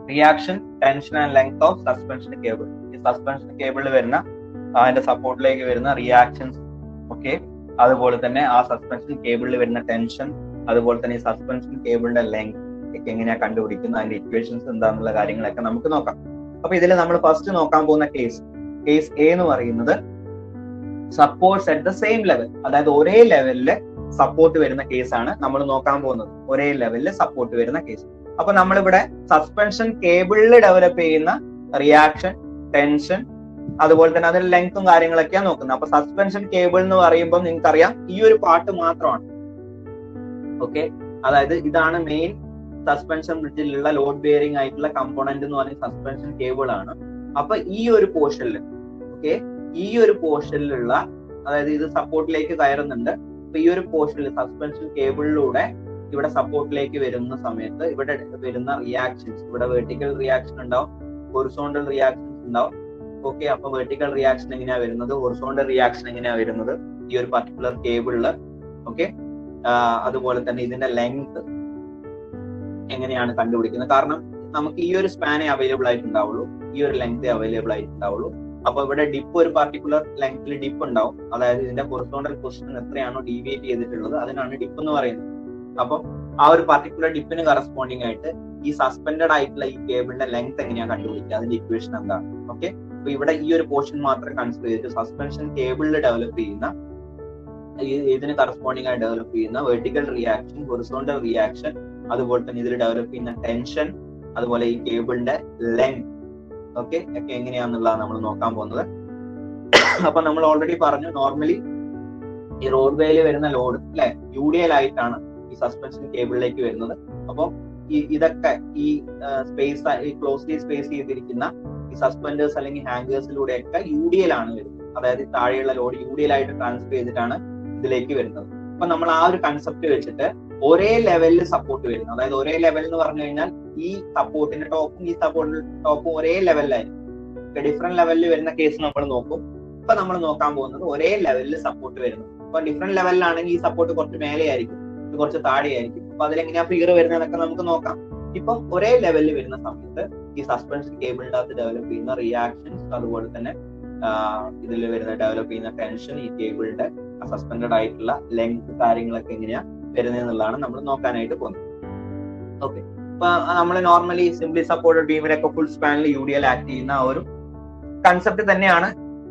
reaction tension and length of suspension cable ഈ suspension കേബിളിൽ വരുന്ന അതിന്റെ സപ്പോർട്ടിലേക്ക് വരുന്ന റിയാക്ഷൻസ് ഓക്കെ അതുപോലെ തന്നെ ആ സസ്പെൻഷൻ കേബിളിൽ വരുന്ന ടെൻഷൻ അതുപോലെ തന്നെ ഈ സസ്പെൻഷൻ കേബിളിന്റെ ലെങ്ത് ഒക്കെ എങ്ങനെയാ കണ്ടുപിടിക്കുന്നത് അതിന്റെ ഇക്വേഷൻസ് എന്താന്നുള്ള കാര്യങ്ങളൊക്കെ നമുക്ക് നോക്കാം അപ്പൊ ഇതിൽ നമ്മൾ ഫസ്റ്റ് നോക്കാൻ പോകുന്ന കേസ് കേസ് എ എന്ന് പറയുന്നത് supports at the same level അതായത് ഒരേ ലെവലില് സപ്പോർട്ട് വരുന്ന കേസാണ് നമ്മൾ നോക്കാൻ പോകുന്നത് ഒരേ ലെവലിൽ സപ്പോർട്ട് വരുന്ന കേസ് അപ്പൊ നമ്മളിവിടെ സസ്പെൻഷൻ കേബിളിൽ ഡെവലപ്പ് ചെയ്യുന്ന റിയാക്ഷൻ ടെൻഷൻ അതുപോലെ തന്നെ അതിന്റെ ലെങ്ത്തും കാര്യങ്ങളൊക്കെയാണ് നോക്കുന്നത് അപ്പൊ സസ്പെൻഷൻ കേബിൾ എന്ന് പറയുമ്പോൾ നിങ്ങൾക്കറിയാം ഈ ഒരു പാർട്ട് മാത്രമാണ് ഓക്കെ അതായത് ഇതാണ് മെയിൻ സസ്പെൻഷൻ ബ്രിഡ്ജിലുള്ള ലോഡ് ബിയറിംഗ് ആയിട്ടുള്ള കമ്പോണന്റ് എന്ന് പറയുന്ന സസ്പെൻഷൻ കേബിൾ ആണ് അപ്പൊ ഈ ഒരു പോർഷനിൽ ഓക്കെ ഈ ഒരു പോർഷനിലുള്ള അതായത് ഇത് സപ്പോർട്ടിലേക്ക് കയറുന്നുണ്ട് അപ്പൊ ഈ ഒരു പോർഷനിൽ സസ്പെൻഷൻ കേബിളിലൂടെ ഇവിടെ സപ്പോർട്ടിലേക്ക് വരുന്ന സമയത്ത് ഇവിടെ വരുന്ന റിയാക്ഷൻസ് ഇവിടെ വെർട്ടിക്കൽ റിയാക്ഷൻ ഉണ്ടാവും ഹൊറിസോണ്ടൽ റിയാക്ഷൻസ് ഉണ്ടാവും ഓക്കെ അപ്പൊ വെർട്ടിക്കൽ റിയാക്ഷൻ എങ്ങനെയാ വരുന്നത് ഹൊറിസോണ്ടൽ റിയാക്ഷൻ എങ്ങനെയാ വരുന്നത് ഈ ഒരു പർട്ടിക്കുലർ കേബിളില് ഓക്കെ അതുപോലെ തന്നെ ഇതിന്റെ ലെങ്ത് എങ്ങനെയാണ് കണ്ടുപിടിക്കുന്നത് കാരണം നമുക്ക് ഈ ഒരു സ്പാനേ അവൈലബിൾ ആയിട്ടുണ്ടാവുള്ളൂ ഈ ഒരു ലെങ്ത് അവൈലബിൾ ആയിട്ടുണ്ടാവുള്ളൂ അപ്പൊ ഇവിടെ ഡിപ്പ് ഒരു പർട്ടിക്കുലർ ലെങ്ത്തിൽ ഡിപ്പ് ഉണ്ടാവും അതായത് ഇതിന്റെ ഹൊറിസോണ്ടൽ പൊസിഷൻ എത്രയാണോ ഡീവിയേറ്റ് ചെയ്തിട്ടുള്ളത് അതിനാണ് ഡിപ്പ് എന്ന് പറയുന്നത് അപ്പം ആ ഒരു പർട്ടിക്കുലർ ഡിപ്പിന് കറസ്പോണ്ടിങ് ആയിട്ട് ഈ സസ്പെൻഡഡ് ആയിട്ടുള്ള ഈ കേബിളിന്റെ ലെങ്ത് എങ്ങനെയാണ് കണ്ടുപിടിക്കുക അതിന്റെ ഇക്വേഷൻ എന്താണ് ഓക്കെ അപ്പൊ ഇവിടെ ഈ ഒരു പോർഷൻ മാത്രം കൺസിഡർ ചെയ്തിട്ട് സസ്പെൻഷൻ കേബിളിൽ ഡെവലപ്പ് ചെയ്യുന്ന ഇതിന് കറസ്പോണ്ടിങ് ആയി ഡെവലപ്പ് ചെയ്യുന്ന വെർട്ടിക്കൽ റിയാക്ഷൻ ഹൊറിസോണ്ടൽ റിയാക്ഷൻ അതുപോലെ തന്നെ ഇതിൽ ഡെവലപ്പ് ചെയ്യുന്ന ടെൻഷൻ അതുപോലെ ഈ കേബിളിന്റെ ലെങ്ത് ഓക്കെ ഒക്കെ എങ്ങനെയാന്നുള്ളതാണ് നമ്മൾ നോക്കാൻ പോകുന്നത് അപ്പൊ നമ്മൾ ഓൾറെഡി പറഞ്ഞു നോർമലി ഈ റോഡ് വേയിൽ വരുന്ന ലോഡ് അല്ലെ യു ഡി എൽ ആയിട്ടാണ് ഈ സസ്പെൻഷൻ കേബിളിലേക്ക് വരുന്നത് അപ്പോൾ ഈ ഇതൊക്കെ ഈ സ്പേസ് ഈ ക്ലോസ്ലി സ്പേസ് ചെയ്തിരിക്കുന്ന ഈ സസ്പെൻഡേഴ്സ് അല്ലെങ്കിൽ ഹാങ്കേഴ്സിലൂടെയൊക്കെ യു ഡി എൽ ആണ് വരുന്നത് അതായത് താഴെയുള്ള ലോഡ് യു ഡി എൽ ആയിട്ട് ട്രാൻസ്ഫർ ചെയ്തിട്ടാണ് ഇതിലേക്ക് വരുന്നത് അപ്പൊ നമ്മൾ ആ ഒരു കൺസെപ്റ്റ് വെച്ചിട്ട് ഒരേ ലെവലിൽ സപ്പോർട്ട് വരുന്നു അതായത് ഒരേ ലെവൽ എന്ന് പറഞ്ഞു കഴിഞ്ഞാൽ ഈ സപ്പോർട്ടിന്റെ ടോപ്പും ഈ സപ്പോർട്ടിന്റെ ടോപ്പും ഒരേ ലെവലിലായിരിക്കും ഡിഫറെന്റ് ലെവലിൽ വരുന്ന കേസ് നമ്മൾ നോക്കും ഇപ്പൊ നമ്മൾ നോക്കാൻ പോകുന്നത് ഒരേ ലെവലിൽ സപ്പോർട്ട് വരുന്നു അപ്പൊ ഡിഫറെന്റ് ലെവലിലാണെങ്കിൽ ഈ സപ്പോർട്ട് കുറച്ച് മേലെ ആയിരിക്കും ഇത് കുറച്ച് താഴെയായിരിക്കും അപ്പൊ അതിലെങ്ങനെയാ ഫിഗർ വരുന്നതൊക്കെ നമുക്ക് നോക്കാം ഇപ്പം ഒരേ ലെവലിൽ വരുന്ന സമയത്ത് ഈ സസ്പെൻഷൻ കേബിളിന്റെ അകത്ത് ഡെവലപ്പ് ചെയ്യുന്ന റിയാക്ഷൻസ് അതുപോലെ തന്നെ ഇതിൽ വരുന്ന ഡെവലപ്പ് ചെയ്യുന്ന ടെൻഷൻ ഈ കേബിളിന്റെ സസ്പെൻഡഡ് ആയിട്ടുള്ള ലെങ്ത് കാര്യങ്ങളൊക്കെ എങ്ങനെയാ വരുന്നതെന്നുള്ളതാണ് നമ്മൾ നോക്കാനായിട്ട് പോകുന്നത് ഓക്കെ അപ്പൊ നമ്മൾ നോർമലി സിംപ്ലി സപ്പോർട്ടഡ് ബീമിലൊക്കെ ഫുൾ സ്പാനിൽ യു ഡി എൽ ആക്ട് ചെയ്യുന്ന ആ ഒരു കൺസെപ്റ്റ് തന്നെയാണ്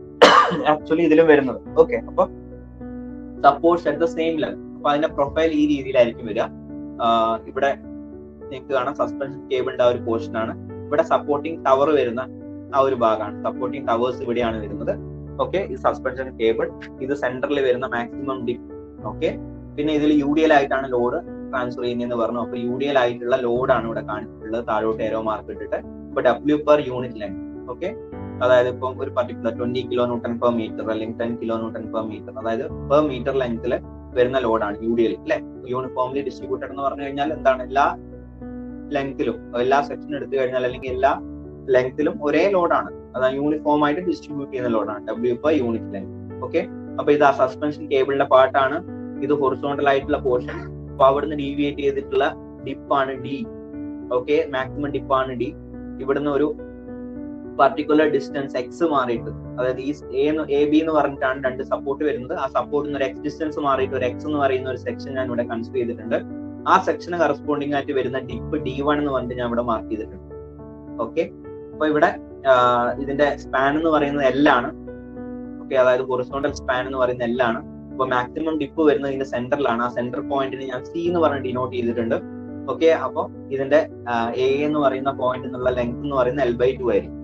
ആക്ച്വലി ഇതിലും വരുന്നത് ഓക്കെ അപ്പൊ supports at the same level അപ്പൊ അതിന്റെ പ്രൊഫൈൽ ഈ രീതിയിലായിരിക്കും വരിക ഇവിടെ നിങ്ങൾക്ക് കാണാം സസ്പെൻഷൻ കേബിളിന്റെ ആ ഒരു പോർഷൻ ആണ് ഇവിടെ സപ്പോർട്ടിംഗ് ടവർ വരുന്ന ആ ഒരു ഭാഗമാണ് സപ്പോർട്ടിംഗ് ടവേഴ്സ് ഇവിടെയാണ് വരുന്നത് ഓക്കെ ഈ സസ്പെൻഷൻ കേബിൾ ഇത് സെന്ററിൽ വരുന്ന മാക്സിമം ഡിപ്പ് ഓക്കെ പിന്നെ ഇതിൽ യു ഡി എൽ ആയിട്ടാണ് ലോഡ് ട്രാൻസ്ഫർ ചെയ്യുന്നതെന്ന് പറഞ്ഞു അപ്പൊ യു ഡി എൽ ആയിട്ടുള്ള ലോഡാണ് ഇവിടെ കാണിച്ചിട്ടുള്ളത് താഴോട്ട് ഏരോ മാർക്ക് ഇട്ടിട്ട് ഇപ്പൊ W per unit length okay അതായത് ഇപ്പം ഒരു particular twenty kilo newton per metre അല്ലെങ്കിൽ ten kilo newton per metre അതായത് പെർ മീറ്റർ ലെങ്ത്തിൽ വരുന്ന ലോഡാണ് യു ഡി എൽ അല്ലെ യൂണിഫോംലി ഡിസ്ട്രിബ്യൂട്ടഡ് എന്ന് പറഞ്ഞു കഴിഞ്ഞാൽ എന്താണ് എല്ലാ ലെങ്ത്തിലും എല്ലാ സെക്ഷൻ എടുത്തു കഴിഞ്ഞാൽ അല്ലെങ്കിൽ എല്ലാ ലെങ്ത്തിലും ഒരേ ലോഡാണ് അതാണ് യൂണിഫോം ആയിട്ട് ഡിസ്ട്രിബ്യൂട്ട് ചെയ്യുന്ന ലോഡാണ് W per unit length okay അപ്പൊ ഇത് ആ സസ്പെൻഷൻ കേബിളിന്റെ പാർട്ടാണ് ഇത് ഹൊറിസോണ്ടൽ ആയിട്ടുള്ള പോർഷൻ അപ്പൊ അവിടുന്ന് ഡീവിയേറ്റ് ചെയ്തിട്ടുള്ള ഡിപ്പാണ് ഡി ഓക്കെ മാക്സിമം ഡിപ്പാണ് ഡി ഇവിടുന്ന് ഒരു പർട്ടിക്കുലർ ഡിസ്റ്റൻസ് എക്സ് മാറിയിട്ട് അതായത് ഈ എ എ ബി എന്ന് പറഞ്ഞിട്ടാണ് രണ്ട് സപ്പോർട്ട് വരുന്നത് ആ സപ്പോർട്ടിന് ഒരു എക്സ് ഡിസ്റ്റൻസ് മാറിയിട്ട് ഒരു എക്സ് എന്ന് പറയുന്ന ഒരു സെക്ഷൻ ഞാൻ ഇവിടെ കൺസിഡർ ചെയ്തിട്ടുണ്ട് ആ സെക്ഷന് കറസ്പോണ്ടിങ് ആയിട്ട് വരുന്ന ഡിപ്പ് ഡി വൺ എന്ന് പറഞ്ഞിട്ട് ഞാൻ ഇവിടെ മാർക്ക് ചെയ്തിട്ടുണ്ട് ഓക്കെ അപ്പൊ ഇവിടെ ഇതിന്റെ സ്പാൻ എന്ന് പറയുന്നത് എൽ ആണ് ഓക്കെ അതായത് ഹൊറിസോണ്ടൽ സ്പാൻ എന്ന് പറയുന്നത് എൽ ആണ് അപ്പൊ മാക്സിമം ഡിപ്പ് വരുന്നത് ഇതിന്റെ സെന്ററിലാണ് ആ സെന്റർ പോയിന്റിന് ഞാൻ സി എന്ന് പറഞ്ഞ് ഡിനോട്ട് ചെയ്തിട്ടുണ്ട് ഓക്കെ അപ്പൊ ഇതിന്റെ എ എന്ന് പറയുന്ന പോയിന്റ് എന്നുള്ള ലെങ്ത് എന്ന് പറയുന്നത് എൽ ബൈ ടു ആയിരിക്കും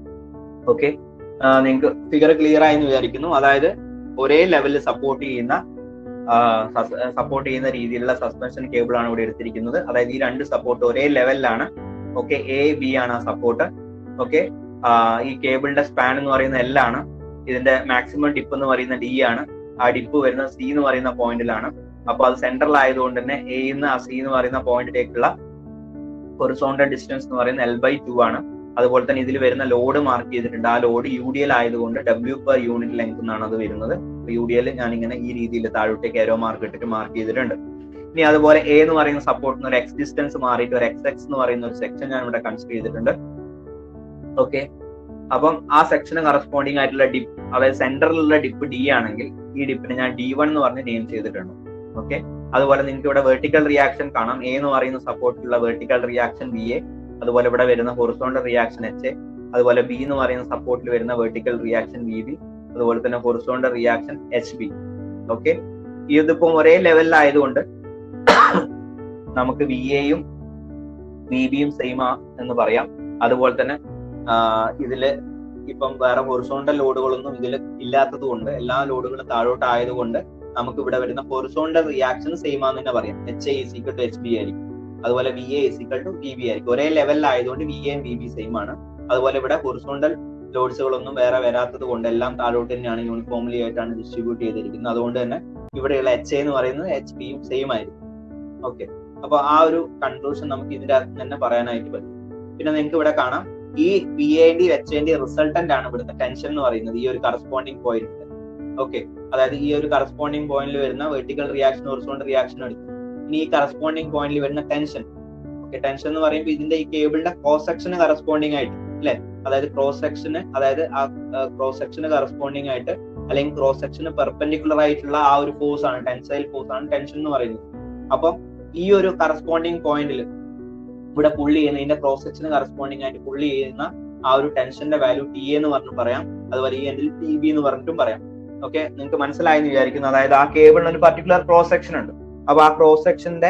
ഓക്കെ നിങ്ങൾക്ക് ഫിഗർ ക്ലിയർ ആയി എന്ന് വിചാരിക്കുന്നു അതായത് ഒരേ ലെവലിൽ സപ്പോർട്ട് ചെയ്യുന്ന സപ്പോർട്ട് ചെയ്യുന്ന രീതിയിലുള്ള സസ്പെൻഷൻ കേബിൾ ആണ് ഇവിടെ എടുത്തിരിക്കുന്നത് അതായത് ഈ രണ്ട് സപ്പോർട്ട് ഒരേ ലെവലിലാണ് ഓക്കെ എ ബി ആണ് ആ സപ്പോർട്ട് ഓക്കെ ഈ കേബിളിന്റെ സ്പാൻ എന്ന് പറയുന്ന എൽ ആണ് ഇതിന്റെ മാക്സിമം ഡിപ്പ് എന്ന് പറയുന്ന ഡി ആണ് ആ ഡിപ്പ് വരുന്ന സി എന്ന് പറയുന്ന പോയിന്റിലാണ് അപ്പൊ അത് സെൻട്രൽ ആയതുകൊണ്ട് തന്നെ എ നിന്ന് ആ സി എന്ന് പറയുന്ന പോയിന്റിലേക്കുള്ള ഹൊറിസോണ്ടൽ ഡിസ്റ്റൻസ് എന്ന് പറയുന്ന എൽ ബൈ ടു ആണ് അതുപോലെ തന്നെ ഇതിൽ വരുന്ന ലോഡ് മാർക്ക് ചെയ്തിട്ടുണ്ട് ആ ലോഡ് യു ഡി എൽ ആയതുകൊണ്ട് ഡബ്ല്യു പെർ യൂണിറ്റ് ലെങ്ത് എന്നാണ് അത് വരുന്നത് യു ഡി എൽ ഞാൻ ഇങ്ങനെ ഈ രീതിയിൽ താഴോട്ടേക്ക് ഏരോ മാർക്ക് ഇട്ടിട്ട് മാർക്ക് ചെയ്തിട്ടുണ്ട് ഇനി അതുപോലെ എ എന്ന് പറയുന്ന സപ്പോർട്ടിന് ഒരു എക്സ് ഡിസ്റ്റൻസ് മാറിയിട്ട് ഒരു എക്സ് എക്സ് എന്ന് പറയുന്ന ഒരു സെക്ഷൻ ഞാൻ ഇവിടെ കൺസിഡർ ചെയ്തിട്ടുണ്ട് ഓക്കെ അപ്പം ആ സെക്ഷന് കറസ്പോണ്ടിങ് ആയിട്ടുള്ള ഡിപ്പ് അതായത് സെന്ററിലുള്ള ഡിപ്പ് ഡി ആണെങ്കിൽ ഈ ഡിപ്പിന് ഞാൻ ഡി വൺ എന്ന് പറഞ്ഞ് നെയിം ചെയ്തിട്ടുണ്ട് ഓക്കെ അതുപോലെ നിങ്ങൾക്ക് ഇവിടെ വെർട്ടിക്കൽ റിയാക്ഷൻ കാണാം എ എന്ന് പറയുന്ന സപ്പോർട്ടിലുള്ള വെർട്ടിക്കൽ റിയാക്ഷൻ ബി എ അതുപോലെ ഇവിടെ വരുന്ന ഹൊറിസോണ്ടൽ റിയാക്ഷൻ എച്ച് എ അതുപോലെ ബി എന്ന് പറയുന്ന സപ്പോർട്ടിൽ വരുന്ന വെർട്ടിക്കൽ റിയാക്ഷൻ വി ബി അതുപോലെ തന്നെ horizontal reaction H B okay ഇതിപ്പം ഒരേ ലെവലിലായതുകൊണ്ട് നമുക്ക് വി എയും വി ബിയും സെയിം ആ എന്ന് പറയാം അതുപോലെ തന്നെ ഇതില് ഇപ്പം വേറെ ഹൊറിസോണ്ടൽ ലോഡുകളൊന്നും ഇതിൽ ഇല്ലാത്തത് കൊണ്ട് എല്ലാ ലോഡുകളും താഴോട്ട് ആയതുകൊണ്ട് നമുക്ക് ഇവിടെ വരുന്ന ഹൊറിസോണ്ടൽ റിയാക്ഷൻ സെയിം ആണെന്ന് തന്നെ പറയാം H A is equal to H B ആയിരിക്കും അതുപോലെ V A is equal to V B ആയിരിക്കും ഒരേ ലെവലിലായതുകൊണ്ട് വി എയും വി ബി സെയിം ആണ് അതുപോലെ ഇവിടെ ഹൊറിസോണ്ടൽ ലോഡ്സുകളൊന്നും വേറെ വരാത്തത് കൊണ്ട് എല്ലാം താഴോട്ട് തന്നെയാണ് യൂണിഫോംലി ആയിട്ടാണ് ഡിസ്ട്രിബ്യൂട്ട് ചെയ്തിരിക്കുന്നത് അതുകൊണ്ട് തന്നെ ഇവിടെയുള്ള എച്ച് എ എന്ന് പറയുന്നത് എച്ച് ബിയും സെയിം ആയിരിക്കും ഓക്കെ അപ്പൊ ആ ഒരു കൺക്ലൂഷൻ നമുക്ക് ഇതിന്റെ അകത്ത് തന്നെ പറയാനായിട്ട് പറ്റും പിന്നെ നിങ്ങൾക്ക് ഇവിടെ കാണാം ഈ വി എന്റെ എച്ച് എന്റെ റിസൾട്ടന്റ് ആണ് ഇവിടുത്തെ ടെൻഷൻ എന്ന് പറയുന്നത് ഈ ഒരു കറസ്പോണ്ടിങ് പോയിന്റ് ഓക്കെ അതായത് ഈ ഒരു കറസ്പോണ്ടിങ് പോയിന്റിൽ വരുന്ന വെർട്ടിക്കൽ റിയാക്ഷൻ ഹൊറിസോണ്ടൽ റിയാക്ഷൻ എടുക്കും ഇനി ഈ കറസ്പോണ്ടിങ് പോയിന്റിൽ വരുന്ന ടെൻഷൻ ഓക്കെ ടെൻഷൻ എന്ന് പറയുമ്പോൾ ഇതിന്റെ ഈ കേബിളിന്റെ ക്രോസ് സെക്ഷന് കറസ്പോണ്ടിങ് ആയിട്ട് അല്ലെ അതായത് ക്രോസ് സെക്ഷന് അതായത് ആ ക്രോസ് സെക്ഷന് കറസ്പോണ്ടിങ് ആയിട്ട് അല്ലെങ്കിൽ ക്രോസ് സെക്ഷന് പെർപെൻഡിക്കുലർ ആയിട്ടുള്ള ആ ഒരു ഫോഴ്സ് ആണ് ടെൻസൈൽ ഫോഴ്സ് ആണ് ടെൻഷൻ എന്ന് പറയുന്നത് അപ്പം ഈ ഒരു കറസ്പോണ്ടിങ് പോയിന്റിൽ ഇവിടെ പുള്ളി ചെയ്യുന്ന ഇതിന്റെ ക്രോസ് സെക്ഷന് കറസ്പോണ്ടിങ് ആയിട്ട് പുള്ളി ചെയ്യുന്ന ആ ഒരു ടെൻഷന്റെ വാല്യൂ ടി എന്ന് പറഞ്ഞു പറയാം അതുപോലെ ഈ എൻഡിൽ ടി ബി എന്ന് പറഞ്ഞിട്ടും പറയാം ഓക്കെ നിങ്ങൾക്ക് മനസ്സിലായെന്ന് വിചാരിക്കുന്നു അതായത് ആ കേബിളിന് ഒരു പർട്ടിക്കുലർ ക്രോസ് സെക്ഷൻ ഉണ്ട് അപ്പൊ ആ ക്രോസ് സെക്ഷന്റെ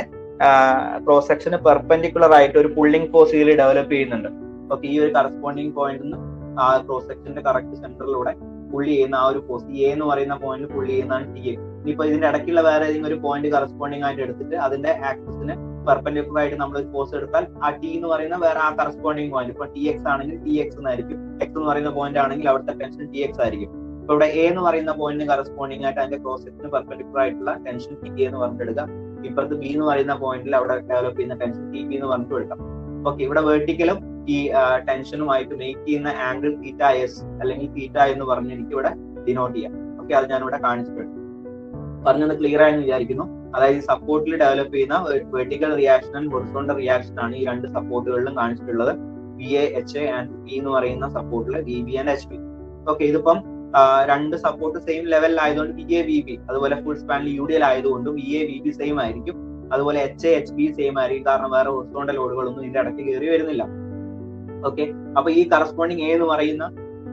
ക്രോസ് സെക്ഷന് പെർപെൻഡിക്കുലർ ആയിട്ട് ഒരു പുള്ളിംഗ് ഫോഴ്സ് ഇതിൽ ഡെവലപ്പ് ചെയ്യുന്നുണ്ട് ഓക്കെ ഈ ഒരു കറസ്പോണ്ടിങ് പോയിന്റിൽ ആ ക്രോസ് സെക്ഷന്റെ കറക്റ്റ് സെന്ററിലൂടെ പുള്ളി ചെയ്യുന്ന ആ ഒരു ഫോഴ്സ് എ എന്ന് പറയുന്ന പോയിന്റ് പുള്ളി ചെയ്യുന്നതാണ് ടി എ ഇനിയിപ്പോ ഇതിന്റെ ഇടയ്ക്കുള്ള വേറെ ഏതെങ്കിലും ഒരു പോയിന്റ് കറസ്പോണ്ടിങ് ആയിട്ട് എടുത്തിട്ട് അതിന്റെ ആക്സിന് പെർപെൻഡിക്കുലർ ആയിട്ട് നമ്മൾ ഒരു ഫോഴ്സ് എടുത്താൽ ആ ടി എന്ന് പറയുന്ന വേറെ ആ കറസ്പോണ്ടിങ് പോയിന്റ് ഇപ്പൊ ടി എക്സ് ആണെങ്കിൽ ടി എക്സ് എന്നായിരിക്കും എക്സ് എന്ന് പറയുന്ന പോയിന്റ് ആണെങ്കിൽ അവിടുത്തെ ടെൻഷൻ ടി എക്സ് ആയിരിക്കും ഇപ്പൊ ഇവിടെ എ എന്ന് പറയുന്ന പോയിന്റിന് കറസ്പോണ്ടിങ് ആയിട്ട് അതിന്റെ ക്രോസ് സെക്ഷന് പെർപെൻഡിക്കുലർ ആയിട്ടുള്ള ടെൻഷൻ ടി എന്ന് പറഞ്ഞിട്ട് എടുക്കാം ഇപ്പുറത്ത് ബി എന്ന് പറയുന്ന പോയിന്റിൽ അവിടെ ഡെവലപ്പ് ചെയ്യുന്ന ടെൻഷൻ ടി ബി എന്ന് പറഞ്ഞിട്ട് എടുക്കാം ഓക്കെ ഇവിടെ വേർട്ടിക്കലും ഈ ടെൻഷനുമായിട്ട് മേക്ക് ചെയ്യുന്ന ആംഗിൾ തീറ്റ എസ് അല്ലെങ്കിൽ തീറ്റ എന്ന് പറഞ്ഞ് എനിക്ക് ഇവിടെ ഡിനോട്ട് ചെയ്യാം ഓക്കെ അത് ഞാൻ ഇവിടെ കാണിച്ചിട്ടുണ്ട് പറഞ്ഞത് ക്ലിയർ ആയെന്ന് വിചാരിക്കുന്നു അതായത് സപ്പോർട്ടിൽ ഡെവലപ്പ് ചെയ്യുന്ന vertical reaction and horizontal reaction ആണ് ഈ രണ്ട് സപ്പോർട്ടുകളിലും കാണിച്ചിട്ടുള്ളത് V A H A and P എന്ന് പറയുന്ന സപ്പോർട്ടിൽ V B and H P okay ഇതിപ്പം രണ്ട് സപ്പോർട്ട് സെയിം ലെവലിലായതുകൊണ്ട് വി എ വി ബി അതുപോലെ ഫുൾ സ്പാനിൽ യു ഡി എൽ ആയതുകൊണ്ട് V A V B same ആയിരിക്കും അതുപോലെ H A H B same ആയിരിക്കും കാരണം വേറെ ഹൊറിസോണ്ടൽ ലോഡുകളൊന്നും ഇതിന്റെ ഇടയ്ക്ക് കയറി വരുന്നില്ല ഓക്കെ അപ്പൊ ഈ കറസ്പോണ്ടിങ് എ എന്ന് പറയുന്ന